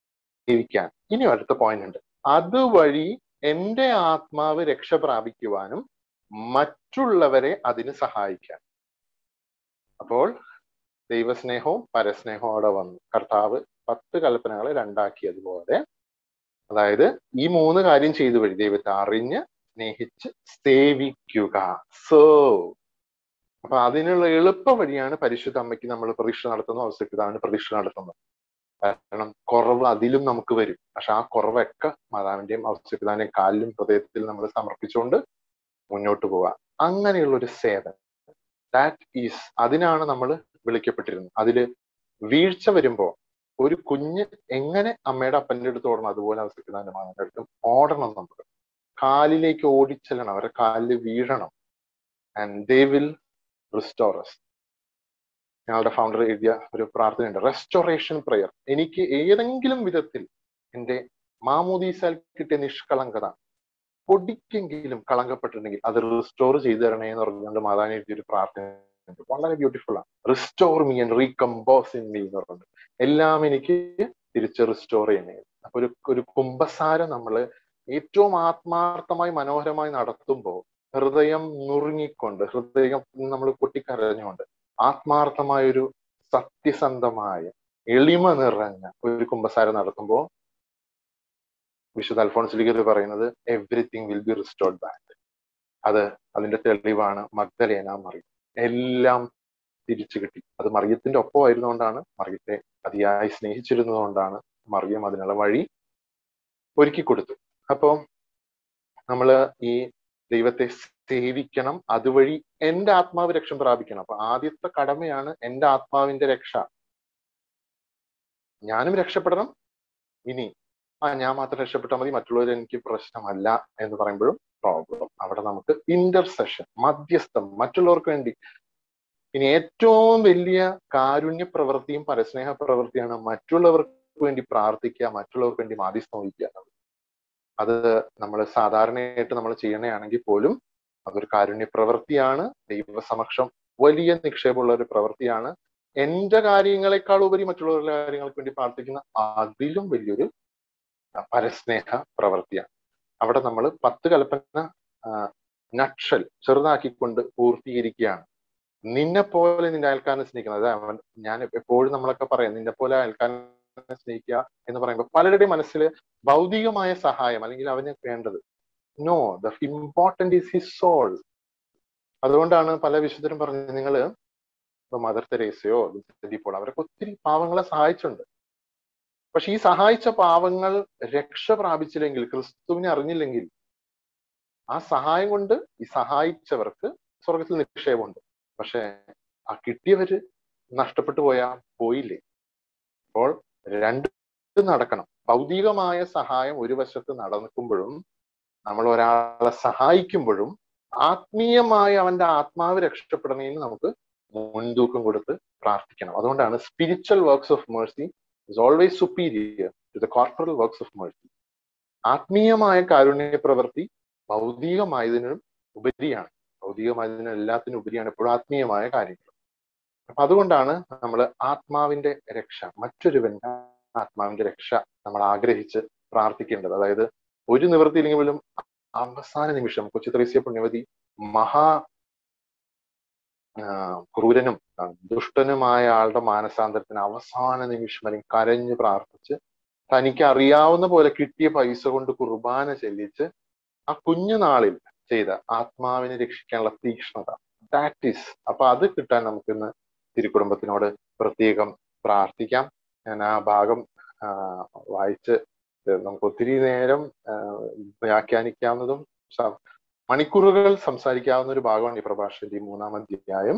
സേവിക്കാൻ ഇനി അടുത്ത പോയിന്റ് ഉണ്ട് അതുവഴി എന്റെ ആത്മാവ് രക്ഷ പ്രാപിക്കുവാനും മറ്റുള്ളവരെ അതിന് സഹായിക്കാൻ അപ്പോൾ ദൈവസ്നേഹവും പരസ്നേഹവും അവിടെ വന്നു കർത്താവ് പത്ത് കൽപ്പനകളെ രണ്ടാക്കിയതുപോലെ അതായത് ഈ മൂന്ന് കാര്യം ചെയ്തു വഴി ദൈവത്തെ അറിഞ്ഞ് സ്നേഹിച്ച് സേവിക്കുക സോ അപ്പൊ അതിനുള്ള എളുപ്പ വഴിയാണ് പരിശുദ്ധ അമ്മയ്ക്ക് നമ്മൾ പ്രതീക്ഷ നടത്തുന്നു അവസരപ്പിതാവിന് പ്രതീക്ഷ നടത്തുന്നത് കാരണം കുറവ് അതിലും നമുക്ക് വരും പക്ഷെ ആ കുറവൊക്കെ മാതാവിന്റെയും അവസരപ്പിതാവിന്റെയും കാലിലും ഹൃദയത്തിൽ നമ്മൾ സമർപ്പിച്ചുകൊണ്ട് മുന്നോട്ട് പോവുക അങ്ങനെയുള്ള ഒരു സേവനം ദാറ്റ് ഈസ് അതിനാണ് നമ്മൾ വിളിക്കപ്പെട്ടിരുന്നത് അതില് വീഴ്ച വരുമ്പോ ഒരു കുഞ്ഞ് എങ്ങനെ അമ്മയുടെ അപ്പന്റെ അടുത്ത് ഓടണം അതുപോലെ അവസരപ്പിതാവിന്റെ മകന്റെ അടുത്തും ഓടണം നമുക്ക് കാലിലേക്ക് ഓടിച്ചെല്ലണം അവരുടെ കാലിൽ വീഴണം ആൻഡ് ദേ വിൽ റിസ്റ്റോറസ് ഞങ്ങളുടെ ഫൗണ്ടർ എഴുതിയ ഒരു പ്രാർത്ഥനയുണ്ട് റെസ്റ്റോറേഷൻ പ്രെയർ എനിക്ക് ഏതെങ്കിലും വിധത്തിൽ എന്റെ മാമോദീസാൽ കിട്ടിയ നിഷ്കളങ്കത പൊടിക്കെങ്കിലും കളങ്കപ്പെട്ടിട്ടുണ്ടെങ്കിൽ അത് റിസ്റ്റോർ ചെയ്തു തരണേ എന്ന് പറഞ്ഞുകൊണ്ട് മാതാവിനെ എഴുതിയ ഒരു പ്രാർത്ഥന വളരെ ബ്യൂട്ടിഫുൾ ആണ് restore me and recompose in me എന്ന് പറഞ്ഞിട്ട് എല്ലാം എനിക്ക് തിരിച്ച് റിസ്റ്റോർ ചെയ്യണേ അപ്പൊ ഒരു ഒരു കുംഭസാരം നമ്മൾ ഏറ്റവും ആത്മാർത്ഥമായി മനോഹരമായി നടത്തുമ്പോൾ ഹൃദയം നുറുങ്ങിക്കൊണ്ട് ഹൃദയം നമ്മൾ പൊട്ടിക്കരഞ്ഞുകൊണ്ട് ആത്മാർത്ഥമായ ഒരു സത്യസന്ധമായ എളിമ നിറഞ്ഞ ഒരു കുംഭസാരം നടത്തുമ്പോൾ വിശുദ്ധ അൽഫോൺസിലിഗർ പറയുന്നത് everything will be restored back അത് അതിന്റെ തെളിവാണ് മഗ്ദലേന മറിയം എല്ലാം തിരിച്ചു കിട്ടി അത് മറിയത്തിന്റെ ഒപ്പമായിരുന്നുകൊണ്ടാണ് മറിയത്തെ അതിയായി സ്നേഹിച്ചിരുന്നതുകൊണ്ടാണ് മറിയം അതിനുള്ള വഴി ഒരുക്കി കൊടുത്തു അപ്പോൾ നമ്മള് ഈ ദൈവത്തെ സേവിക്കണം അതുവഴി എന്റെ ആത്മാവ് രക്ഷ പ്രാപിക്കണം അപ്പൊ ആദ്യത്തെ കടമയാണ് എന്റെ ആത്മാവിന്റെ രക്ഷ ഞാനും രക്ഷപ്പെടണം ഇനി ആ ഞാൻ മാത്രം രക്ഷപ്പെട്ടാൽ മതി മറ്റുള്ളവർ എനിക്ക് പ്രശ്നമല്ല എന്ന് പറയുമ്പോഴും പ്രോബ്ലം അവിടെ നമുക്ക് ഇന്റർസെഷൻ മധ്യസ്ഥം മറ്റുള്ളവർക്ക് വേണ്ടി ഇനി ഏറ്റവും വലിയ കാരുണ്യ പ്രവൃത്തിയും പരസ്നേഹ പ്രവൃത്തിയാണ് മറ്റുള്ളവർക്ക് വേണ്ടി പ്രാർത്ഥിക്കുക മറ്റുള്ളവർക്ക് വേണ്ടി മാധ്യസ്ഥം വഹിക്കുക എന്നുള്ളത് അത് നമ്മൾ സാധാരണയായിട്ട് നമ്മൾ ചെയ്യണയാണെങ്കിൽ പോലും അതൊരു കാരുണ്യ പ്രവൃത്തിയാണ് ദൈവസമക്ഷം വലിയ നിക്ഷേപമുള്ള ഒരു പ്രവൃത്തിയാണ് എന്റെ കാര്യങ്ങളെക്കാൾ ഉപരി മറ്റുള്ളവരുടെ കാര്യങ്ങൾക്ക് വേണ്ടി പ്രാർത്ഥിക്കുന്ന അതിലും വലിയൊരു പരസ്നേഹ പ്രവൃത്തിയാണ് അവിടെ നമ്മൾ പത്ത് കൽപ്പന നക്ഷൽ ചെറുതാക്കിക്കൊണ്ട് പൂർത്തീകരിക്കുകയാണ് നിന്നെ പോലെ നിന്റെ അയൽക്കാരനെ സ്നേഹിക്കണം അതായത് അവൻ ഞാൻ എപ്പോഴും നമ്മളൊക്കെ പറയാം നിന്നെ പോലെ അയൽക്കാരനെ സ്നേഹിക്കുക എന്ന് പറയുമ്പോൾ പലരുടെയും മനസ്സിൽ ഭൗതികമായ സഹായം അല്ലെങ്കിൽ അവന് വേണ്ടത് no the important is his soul അതുകൊണ്ടാണ് പല വിശുദ്ധരും പറഞ്ഞത് നിങ്ങൾ ഇപ്പൊ മദർ തെരേസയോ പോൾ അവരൊക്കെ ഒത്തിരി പാവങ്ങളെ സഹായിച്ചിട്ടുണ്ട് പക്ഷെ ഈ സഹായിച്ച പാവങ്ങൾ രക്ഷ പ്രാപിച്ചില്ലെങ്കിൽ ക്രിസ്തുവിനെ അറിഞ്ഞില്ലെങ്കിൽ ആ സഹായം കൊണ്ട് ഈ സഹായിച്ചവർക്ക് സ്വർഗത്തിൽ നിക്ഷേപമുണ്ട് പക്ഷെ ആ കിട്ടിയവര് നഷ്ടപ്പെട്ടു പോയാ പോയില്ലേ അപ്പോൾ രണ്ട് നടക്കണം ഭൗതികമായ സഹായം ഒരു വശത്ത് നടക്കുമ്പോഴും നമ്മൾ ഒരാളെ സഹായിക്കുമ്പോഴും ആത്മീയമായ അവന്റെ ആത്മാവ് രക്ഷപ്പെടണേന്ന് നമുക്ക് മുൻതൂക്കം കൊടുത്ത് പ്രാർത്ഥിക്കണം അതുകൊണ്ടാണ് spiritual works of mercy is always superior to the corporal works of mercy ആത്മീയമായ കാരുണ്യ പ്രവൃത്തി ഭൗതികമായതിനും ഉപരിയാണ് ഭൗതികമായതിനും എല്ലാത്തിനും ഉപരിയാണ് എപ്പോഴും ആത്മീയമായ കാര്യങ്ങൾ അപ്പൊ അതുകൊണ്ടാണ് നമ്മൾ ആത്മാവിന്റെ രക്ഷ മറ്റൊരുവന്റെ ആത്മാവിന്റെ രക്ഷ നമ്മൾ ആഗ്രഹിച്ച് പ്രാർത്ഥിക്കേണ്ടത് അതായത് ഒരു നിവൃത്തിയില്ലെങ്കിൽ പോലും അവസാന നിമിഷം കൊച്ചു ത്രേസ്യ പുണ്യവതി മഹാ ക്രൂരനും ദുഷ്ടനുമായ ആളുടെ മാനസാന്തരത്തിന് അവസാന നിമിഷം അല്ലെങ്കിൽ കരഞ്ഞ് പ്രാർത്ഥിച്ച് തനിക്ക് അറിയാവുന്ന പോലെ കിട്ടിയ പൈസ കൊണ്ട് കുർബാന ചെല്ലിച്ച് ആ കുഞ്ഞുനാളിൽ ചെയ്ത ആത്മാവിനെ രക്ഷിക്കാനുള്ള തീക്ഷ്ണത ദാറ്റ് ഈസ് അപ്പൊ അത് കിട്ടാൻ നമുക്കിന്ന് തിരുക്കുടുംബത്തിനോട് പ്രത്യേകം പ്രാർത്ഥിക്കാം ഞാൻ ആ ഭാഗം വായിച്ച് നമുക്ക് ഒത്തിരി നേരം വ്യാഖ്യാനിക്കാവുന്നതും മണിക്കൂറുകൾ സംസാരിക്കാവുന്ന ഒരു ഭാഗമാണ് ഈ പ്രഭാഷണത്തിന്റെ ഈ മൂന്നാം അധ്യായം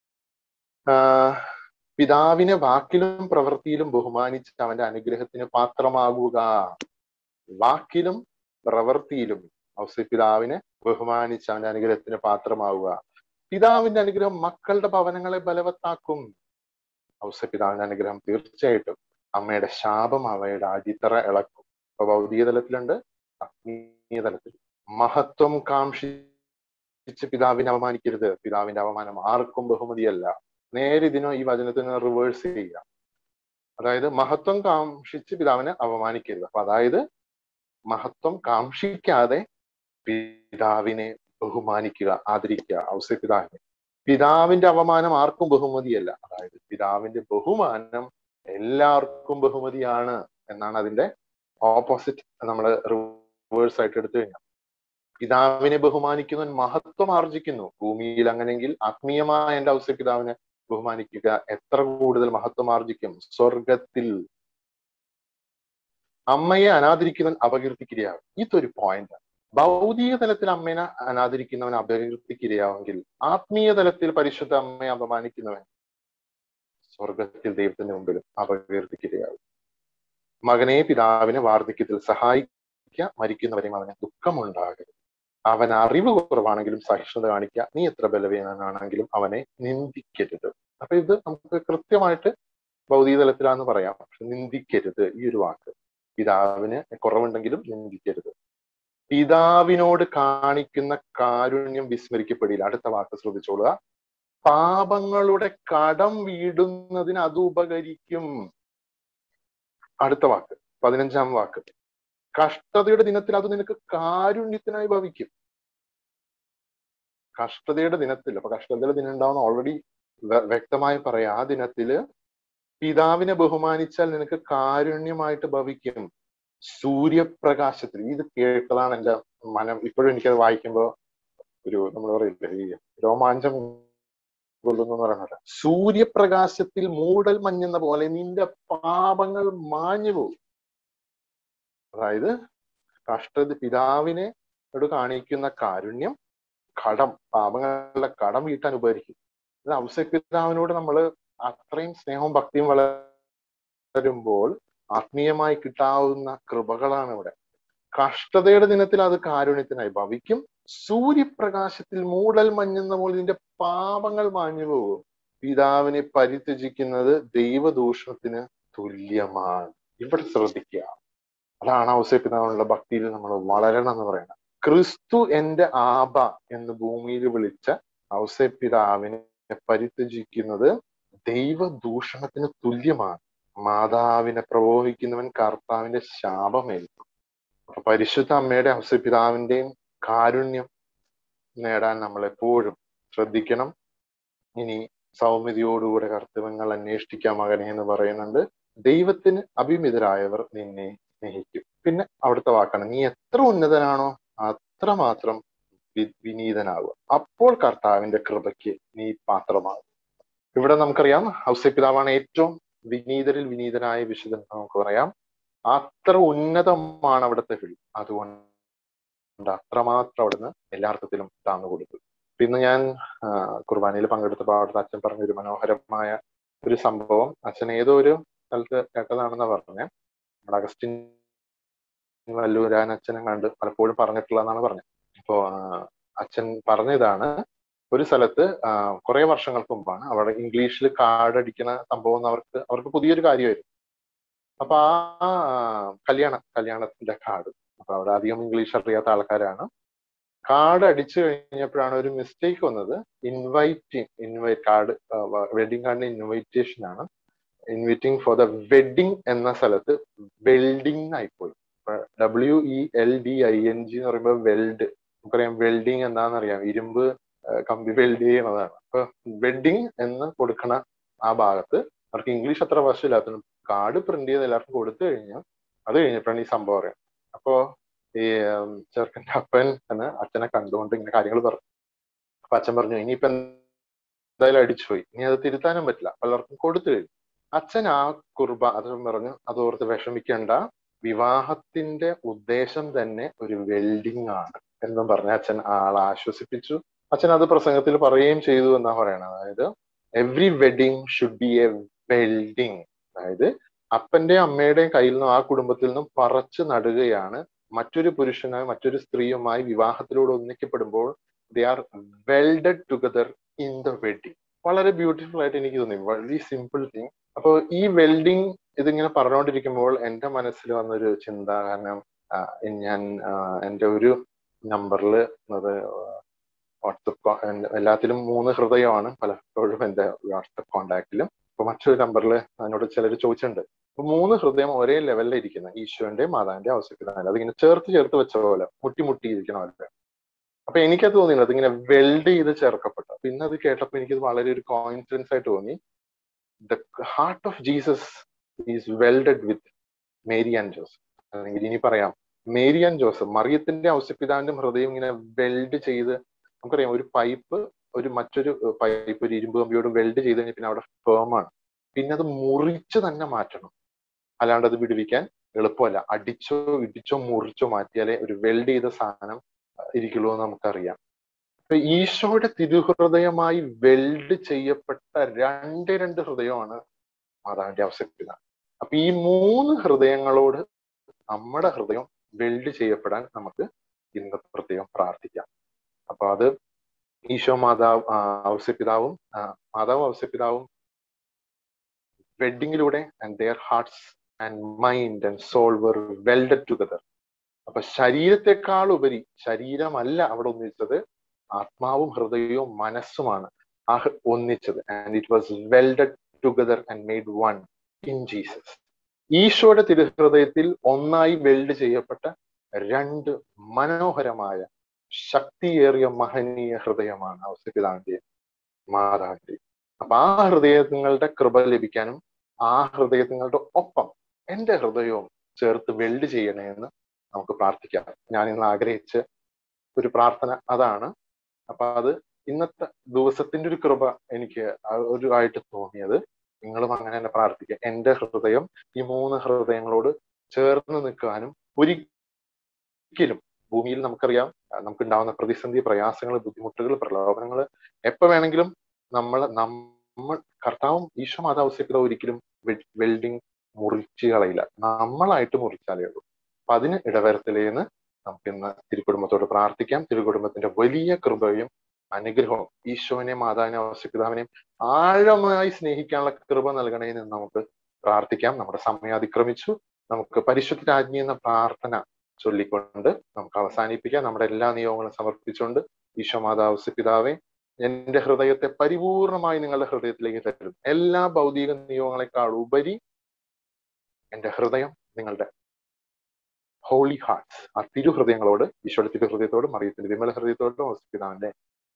പിതാവിനെ വാക്കിലും പ്രവൃത്തിയിലും ബഹുമാനിച്ച് അവന്റെ അനുഗ്രഹത്തിന് പാത്രമാകുക വാക്കിലും പ്രവൃത്തിയിലും ഔസേ പിതാവിനെ ബഹുമാനിച്ച് അവന്റെ അനുഗ്രഹത്തിന് പാത്രമാവുക പിതാവിന്റെ അനുഗ്രഹം മക്കളുടെ ഭവനങ്ങളെ ബലവത്താക്കും ഔസേ പിതാവിന്റെ അനുഗ്രഹം തീർച്ചയായിട്ടും അമ്മയുടെ ശാപം അവയുടെ അടിത്തറ ഇളക്കും അപ്പൊ ഭൗതിക തലത്തിലുണ്ട് ആത്മീയ തലത്തിൽ മഹത്വം കാക്ഷിച്ച് പിതാവിനെ അവമാനിക്കരുത് പിതാവിന്റെ അവമാനം ആർക്കും ബഹുമതിയല്ല നേരെ ഇതിനോ ഈ വചനത്തിന് റിവേഴ്സ് ചെയ്യുക അതായത് മഹത്വം കാക്ഷിച്ച് പിതാവിനെ അപമാനിക്കരുത് അപ്പൊ അതായത് മഹത്വം കാക്ഷിക്കാതെ പിതാവിനെ ബഹുമാനിക്കുക ആദരിക്കുക ഔസേ പിതാവിനെ പിതാവിന്റെ അപമാനം ആർക്കും ബഹുമതിയല്ല അതായത് പിതാവിന്റെ ബഹുമാനം എല്ലാവർക്കും ബഹുമതിയാണ് എന്നാണ് അതിന്റെ ഓപ്പോസിറ്റ് നമ്മൾ റിവേഴ്സ് ആയിട്ട് എടുത്തു കഴിഞ്ഞാൽ പിതാവിനെ ബഹുമാനിക്കുന്നവൻ മഹത്വം ആർജിക്കുന്നു ഭൂമിയിൽ അങ്ങനെയെങ്കിൽ ആത്മീയമായ എന്റെ ഔസേ പിതാവിനെ ബഹുമാനിക്കുക എത്ര കൂടുതൽ മഹത്വം ആർജിക്കും സ്വർഗത്തിൽ അമ്മയെ അനാദരിക്കുന്നവൻ അപകീർത്തിക്കിരയാകും ഇതൊരു പോയിന്റ് ഭൗതിക തലത്തിൽ അമ്മേനെ അനാദരിക്കുന്നവൻ അപകീർത്തിക്കിരയാവെങ്കിൽ ആത്മീയ തലത്തിൽ പരിശുദ്ധ അമ്മയെ അപമാനിക്കുന്നവൻ സ്വർഗത്തിൽ ദൈവത്തിന്റെ മുമ്പിലും അപകീർത്തിക്കിരയാകും മകനെ പിതാവിനെ വാർദ്ധക്യത്തിൽ സഹായിക്കുക മരിക്കുന്നവരെയും അവന് ദുഃഖമുണ്ടാകരുത് അവൻ അറിവ് കുറവാണെങ്കിലും സഹിഷ്ണുത കാണിക്കുക നീ എത്ര ബലവീനനാണെങ്കിലും അവനെ നിന്ദിക്കരുത് അപ്പൊ ഇത് നമുക്ക് കൃത്യമായിട്ട് ഭൗതിക തലത്തിലാന്ന് പറയാം പക്ഷെ നിന്ദിക്കരുത് ഈ ഒരു വാക്ക് പിതാവിന് കുറവുണ്ടെങ്കിലും നിന്ദിക്കരുത് പിതാവിനോട് കാണിക്കുന്ന കാരുണ്യം വിസ്മരിക്കപ്പെടില്ല അടുത്ത വാക്ക് ശ്രദ്ധിച്ചോളുക പാപങ്ങളുടെ കടം വീടുന്നതിന് അത് ഉപകരിക്കും അടുത്ത വാക്ക് പതിനഞ്ചാം വാക്ക് കഷ്ടതയുടെ ദിനത്തിൽ അത് നിനക്ക് കാരുണ്യത്തിനായി ഭവിക്കും കഷ്ടതയുടെ ദിനത്തിൽ അപ്പൊ കഷ്ടതയുടെ ദിനം ഉണ്ടാവുന്ന ഓൾറെഡി വ്യക്തമായി പറയാം ആ ദിനത്തില് പിതാവിനെ ബഹുമാനിച്ചാൽ നിനക്ക് കാരുണ്യമായിട്ട് ഭവിക്കും സൂര്യപ്രകാശത്തിൽ ഇത് കേട്ടതാണ് എന്റെ മനം ഇപ്പോഴും എനിക്കത് വായിക്കുമ്പോ ഒരു നമ്മൾ പറയില്ലേ ഈ രോമാഞ്ചം കൊള്ളുന്നു പറയുന്നത് സൂര്യപ്രകാശത്തിൽ മൂടൽ മഞ്ഞെന്ന പോലെ നിന്റെ പാപങ്ങൾ മാഞ്ഞു പോകും അതായത് കഷ്ടത പിതാവിനെ ോട് കാണിക്കുന്ന കാരുണ്യം കടം പാപങ്ങളുടെ കടം വീട്ടാൻ ഉപകരിക്കും അത് ഔസേ പിതാവിനോട് നമ്മൾ അത്രയും സ്നേഹവും ഭക്തിയും വളരുമ്പോൾ ആത്മീയമായി കിട്ടാവുന്ന കൃപകളാണ് ഇവിടെ കഷ്ടതയുടെ ദിനത്തിൽ അത് കാരുണ്യത്തിനായി ഭവിക്കും സൂര്യപ്രകാശത്തിൽ മൂടൽ മഞ്ഞുന്ന പോലെ ഇതിന്റെ പാപങ്ങൾ മാഞ്ഞു പോകും പിതാവിനെ പരിത്യജിക്കുന്നത് ദൈവദൂഷണത്തിന് തുല്യമാണ് ഇവിടെ ശ്രദ്ധിക്കുക അതാണ് ഔസേ പിതാവിനുള്ള ഭക്തിയിൽ നമ്മൾ വളരണം എന്ന് പറയുന്നത് ക്രിസ്തു എന്റെ ആബ എന്ന് ഭൂമിയിൽ വിളിച്ച ഔസേ പിതാവിനെ പരിത്യജിക്കുന്നത് ദൈവദൂഷണത്തിന് തുല്യമാണ് മാതാവിനെ പ്രബോധിക്കുന്നവൻ കർത്താവിന്റെ ശാപമേൽക്കും അപ്പൊ പരിശുദ്ധ അമ്മയുടെ ഔസപിതാവിന്റെയും കാരുണ്യം നേടാൻ നമ്മൾ എപ്പോഴും ശ്രദ്ധിക്കണം ഇനി സൗമ്യതയോടുകൂടെ കർത്തവ്യങ്ങൾ അന്വേഷിക്കാം മകനെ എന്ന് പറയുന്നുണ്ട് ദൈവത്തിന് അഭിമിതരായവർ നിന്നെ സ്നേഹിക്കും പിന്നെ അവിടുത്തെ വാക്കാണ് നീ എത്ര ഉന്നതനാണോ അത്രമാത്രം വിനീതനാകുക അപ്പോൾ കർത്താവിന്റെ കൃപയ്ക്ക് നീ പാത്രമാകും ഇവിടെ നമുക്കറിയാം ഔസപിതാവാണ് ഏറ്റവും വിനീതരിൽ വിനീതനായ വിശുദ്ധൻ നമുക്ക് പറയാം അത്ര ഉന്നതമാണ് അവിടുത്തെ വിളി അതുകൊണ്ട് അത്രമാത്രം അവിടുന്ന് എല്ലാ അർത്ഥത്തിലും താന്നു കൊടുത്തു പിന്നെ ഞാൻ കുർബാനയിൽ പങ്കെടുത്തപ്പോൾ അവിടുത്തെ അച്ഛൻ പറഞ്ഞ ഒരു മനോഹരമായ ഒരു സംഭവം അച്ഛൻ ഏതോ ഒരു സ്ഥലത്ത് കേട്ടതാണെന്നാ പറഞ്ഞത് നമ്മുടെ അഗസ്റ്റിൻ വല്ലൂരാൻ അച്ഛനും കണ്ട് പലപ്പോഴും പറഞ്ഞിട്ടുള്ളതെന്നാണ് പറഞ്ഞത് അപ്പോ അച്ഛൻ പറഞ്ഞതാണ് ഒരു സ്ഥലത്ത് കുറെ വർഷങ്ങൾക്ക് മുമ്പാണ് അവിടെ ഇംഗ്ലീഷിൽ കാർഡ് അടിക്കുന്ന സംഭവം അവർക്ക് അവർക്ക് പുതിയൊരു കാര്യമായിരുന്നു അപ്പൊ ആ കല്യാണ കല്യാണത്തിന്റെ കാർഡ് അപ്പൊ അവിടെ അധികം ഇംഗ്ലീഷ് അറിയാത്ത ആൾക്കാരാണ് കാർഡ് അടിച്ചു കഴിഞ്ഞപ്പോഴാണ് ഒരു മിസ്റ്റേക്ക് വന്നത് ഇൻവൈറ്റ് ഇൻവൈറ്റ് കാർഡ് വെഡിങ് കാർഡിന്റെ ഇൻവൈറ്റേഷൻ ആണ് ഇൻവൈറ്റിംഗ് ഫോർ ദ വെഡിങ് എന്ന സ്ഥലത്ത് വെൽഡിംഗ് ആയിപ്പോയി W E L D I N G എന്ന് പറയുമ്പോൾ വെൽഡ് നമുക്കറിയാം വെൽഡിങ് എന്താണെന്നറിയാം ഇരുമ്പ് കമ്പി വെൽഡ് ചെയ്യുന്നതാണ് അപ്പൊ വെഡിങ് എന്ന് കൊടുക്കണ ആ ഭാഗത്ത് അവർക്ക് ഇംഗ്ലീഷ് അത്ര വശമില്ലാത്ത കാർഡ് പ്രിന്റ് ചെയ്ത് എല്ലാവർക്കും കൊടുത്തു കഴിഞ്ഞാൽ അത് കഴിഞ്ഞപ്പോഴാണ് ഈ സംഭവം അറിയാം അപ്പോ ഈ ചെറുക്കൻ്റെ അപ്പൻ എന്ന് അച്ഛനെ കണ്ടുകൊണ്ട് ഇങ്ങനെ കാര്യങ്ങൾ പറഞ്ഞു അപ്പൊ അച്ഛൻ പറഞ്ഞു ഇനിയിപ്പോ എന്തായാലും അടിച്ചുപോയി ഇനി അത് തിരുത്താനും പറ്റില്ല പലർക്കും കൊടുത്തു കഴിഞ്ഞു അച്ഛൻ ആ കുർബ അത് പറഞ്ഞു അതോർത്ത് വിഷമിക്കേണ്ട വിവാഹത്തിന്റെ ഉദ്ദേശം തന്നെ ഒരു വെൽഡിംഗ് ആണ് എന്നും പറഞ്ഞ് അച്ഛൻ ആളെ ആശ്വസിപ്പിച്ചു അച്ഛൻ അത് പ്രസംഗത്തിൽ പറയുകയും ചെയ്തു എന്നാ പറയണത് അതായത് every wedding should be a welding അതായത് അപ്പന്റെയും അമ്മയുടെയും കയ്യിൽ നിന്നും ആ കുടുംബത്തിൽ നിന്നും പറിച്ചു നടുകയാണ് മറ്റൊരു പുരുഷനായി മറ്റൊരു സ്ത്രീയുമായി വിവാഹത്തിലൂടെ ഒന്നിക്കപ്പെടുമ്പോൾ they are welded together in the wedding വളരെ ബ്യൂട്ടിഫുൾ ആയിട്ട് എനിക്ക് തോന്നി വളരെ സിമ്പിൾ തിങ് അപ്പോൾ ഈ വെൽഡിങ് ഇതിങ്ങനെ പറഞ്ഞുകൊണ്ടിരിക്കുമ്പോൾ എൻ്റെ മനസ്സിൽ വന്നൊരു ചിന്ത കാരണം ഞാൻ എൻ്റെ ഒരു നമ്പറിൽ അത് വാട്സപ്പ് എല്ലാത്തിലും മൂന്ന് ഹൃദയമാണ് പലപ്പോഴും എൻ്റെ വാട്സപ്പ് കോണ്ടാക്റ്റിലും ഇപ്പൊ മറ്റൊരു നമ്പറിൽ അതിനോട് ചിലർ ചോദിച്ചിട്ടുണ്ട് അപ്പൊ മൂന്ന് ഹൃദയം ഒരേ ലെവലിൽ ഇരിക്കുന്ന ഈശോന്റെ മാതാവിന്റെ ആവശ്യത്തിലാണ് അതിങ്ങനെ ചേർത്ത് ചേർത്ത് വെച്ച പോലെ മുട്ടി മുട്ടി ഇരിക്കണ പോലെ അപ്പൊ എനിക്കത് തോന്നിയത് അതിങ്ങനെ വെൽഡ് ചെയ്ത് ചേർക്കപ്പെട്ട പിന്നെ അത് കേട്ടപ്പോ എനിക്കത് വളരെ ഒരു കോയിൻസിഡൻസ് ആയിട്ട് തോന്നി the heart of Jesus is welded with Mary and Joseph അല്ലെങ്കിൽ ഇനി പറയാം മേരി ആൻഡ് ജോസഫ് മറിയത്തിന്റെ ഔസപിതാവിന്റെ ഹൃദയം ഇങ്ങനെ വെൽഡ് ചെയ്ത് നമുക്കറിയാം ഒരു പൈപ്പ് ഒരു മറ്റൊരു പൈപ്പ് ഒരു ഇരുമ്പ് കമ്പിയോട് വെൽഡ് ചെയ്ത് കഴിഞ്ഞാൽ പിന്നെ അവിടെ ഫേമാണ് പിന്നെ അത് മുറിച്ച് തന്നെ മാറ്റണം അല്ലാണ്ട് അത് വിടുവിക്കാൻ എളുപ്പമല്ല അടിച്ചോ ഇടിച്ചോ മുറിച്ചോ മാറ്റിയാലേ ഒരു വെൽഡ് ചെയ്ത സാധനം ഇരിക്കുള്ളൂ എന്ന് നമുക്കറിയാം അപ്പൊ ഈശോയുടെ തിരുഹൃദയമായി വെൽഡ് ചെയ്യപ്പെട്ട രണ്ട് രണ്ട് ഹൃദയമാണ് മാതാവിന്റെ അവസരത്തിലാണ് അപ്പൊ ഈ മൂന്ന് ഹൃദയങ്ങളോട് നമ്മുടെ ഹൃദയം വെൽഡ് ചെയ്യപ്പെടാൻ നമുക്ക് ഇന്ന് പ്രത്യേകം പ്രാർത്ഥിക്കാം അപ്പൊ അത് ഈശോ മാതാവ് ഔസ്യപിതാവും മാതാവ് ഔസ്യപിതാവും വെഡിങ്ങിലൂടെ and their hearts and mind and soul were welded together അപ്പൊ ശരീരത്തെക്കാൾ ഉപരി ശരീരമല്ല അവിടെ ഒന്നിച്ചത് ആത്മാവും ഹൃദയവും മനസ്സുമാണ് ആ ഒന്നിച്ചത് and it was welded together and made one in Jesus ഈശോയുടെ തിരുഹൃദയത്തിൽ ഒന്നായി വെൽഡ് ചെയ്യപ്പെട്ട രണ്ട് മനോഹരമായ ശക്തിയേറിയ മഹനീയ ഹൃദയമാണ് ഔസപിതാവിന്റെ മാതാവിന്റെ അപ്പൊ ആ ഹൃദയങ്ങളുടെ കൃപ ലഭിക്കാനും ആ ഹൃദയങ്ങളുടെ ഒപ്പം എന്റെ ഹൃദയവും ചേർത്ത് വെൽഡ് ചെയ്യണേ എന്ന് നമുക്ക് പ്രാർത്ഥിക്കാം ഞാൻ ഇന്ന് ആഗ്രഹിച്ച ഒരു പ്രാർത്ഥന അതാണ് അപ്പൊ അത് ഇന്നത്തെ ദിവസത്തിന്റെ ഒരു കൃപ എനിക്ക് ഒരു ആയിട്ട് തോന്നിയത് നിങ്ങളും അങ്ങനെ തന്നെ പ്രാർത്ഥിക്കുക എന്റെ ഹൃദയം ഈ മൂന്ന് ഹൃദയങ്ങളോട് ചേർന്ന് നിൽക്കാനും ഒരിക്കലും ഭൂമിയിൽ നമുക്കറിയാം നമുക്ക് ഉണ്ടാവുന്ന പ്രതിസന്ധി പ്രയാസങ്ങൾ ബുദ്ധിമുട്ടുകൾ പ്രലോഭനങ്ങൾ എപ്പോ വേണമെങ്കിലും നമ്മൾ നമ്മൾ കർത്താവും ഈശോ മാതാവസ്യക്കത ഒരിക്കലും വെൽഡിങ് മുറിച്ച് കളയില്ല നമ്മളായിട്ട് മുറിച്ചാലേ ഉള്ളൂ അപ്പൊ അതിന് ഇടവരത്തിലേന്ന് നമുക്ക് ഇന്ന് തിരുക്കുടുംബത്തോട് പ്രാർത്ഥിക്കാം തിരുക്കുടുംബത്തിന്റെ വലിയ കൃപയും അനുഗ്രഹവും ഈശോനെ മാതാവിനെ അവശ്യപിതാവിനെയും ആഴമായി സ്നേഹിക്കാനുള്ള കൃപ നൽകണേ എന്ന് നമുക്ക് പ്രാർത്ഥിക്കാം നമ്മുടെ സമയം അതിക്രമിച്ചു നമുക്ക് പരിശുദ്ധ രാജ്ഞി എന്ന പ്രാർത്ഥന ചൊല്ലിക്കൊണ്ട് നമുക്ക് അവസാനിപ്പിക്കാം നമ്മുടെ എല്ലാ നിയോഗങ്ങളും സമർപ്പിച്ചുകൊണ്ട് ഈശോ മാതാവ് പിതാവെ എന്റെ ഹൃദയത്തെ പരിപൂർണമായി നിങ്ങളുടെ ഹൃദയത്തിലേക്ക് തരും എല്ലാ ഭൗതിക നിയോഗങ്ങളെക്കാൾ ഉപരി എന്റെ ഹൃദയം നിങ്ങളുടെ ഹോളി ഹാർട്ട്സ് ആ തിരുഹൃദയങ്ങളോട് ഈശോയുടെ തിരുഹൃദയത്തോടും മറിയത്തിന്റെ വിമല ഹൃദയത്തോടും പിതാവിന്റെ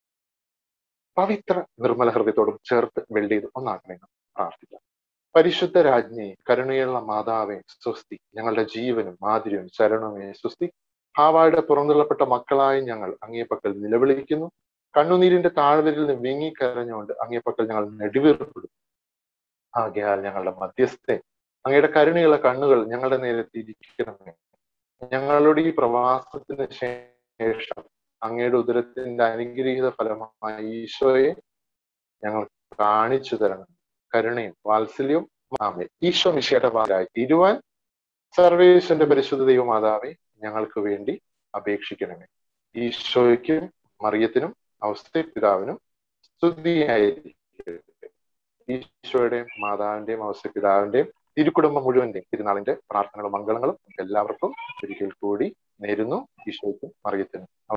പവിത്ര നിർമ്മല ഹൃദയത്തോടും ചേർത്ത് വെൽഡ് ചെയ്ത് ഒന്നാക്കണമെന്ന് പ്രാർത്ഥിക്കാം പരിശുദ്ധ രാജ്ഞി കരുണയുള്ള മാതാവെ സ്വസ്തി ഞങ്ങളുടെ ജീവനും മാതിരിയും ശരണമേ സ്വസ്തി ഹാവായുടെ പുറന്തള്ളപ്പെട്ട മക്കളായി ഞങ്ങൾ അങ്ങേപ്പക്കൽ നിലവിളിക്കുന്നു കണ്ണുനീരിന്റെ താഴ്വരിൽ നിന്ന് വിങ്ങിക്കരഞ്ഞുകൊണ്ട് അങ്ങേപ്പക്കൽ ഞങ്ങൾ നെടുവീർപ്പെടും ആകയാൽ ഞങ്ങളുടെ മധ്യസ്ഥെ അങ്ങയുടെ കരുണയുള്ള കണ്ണുകൾ ഞങ്ങളുടെ നേരെ തിരിക്കണമേ ഞങ്ങളുടെ ഈ പ്രവാസത്തിന് ശേഷം അങ്ങയുടെ ഉദരത്തിന്റെ അനുഗ്രഹീത ഫലമായ ഈശോയെ ഞങ്ങൾ കാണിച്ചു തരണം കരുണയും വാത്സല്യവും ആമേ ഈശോ മിശയുടെ വാരായി തീരുവാൻ സർവേശ്വന്റെ പരിശുദ്ധ ദൈവമാതാവെ ഞങ്ങൾക്ക് വേണ്ടി അപേക്ഷിക്കണമേ ഈശോയ്ക്കും മറിയത്തിനും അവസ്ഥ പിതാവിനും സ്തുതിയായിരിക്കട്ടെ ഈശോയുടെയും മാതാവിന്റെയും അവസ്ഥ പിതാവിന്റെയും തിരുക്കുടുംബം മുഴുവന്റെയും തിരുനാളിന്റെ പ്രാർത്ഥനകളും മംഗളങ്ങളും എല്ലാവർക്കും ഒരിക്കൽ കൂടി നേരുന്നു ഈശോയ്ക്കും മറിയത്തിനും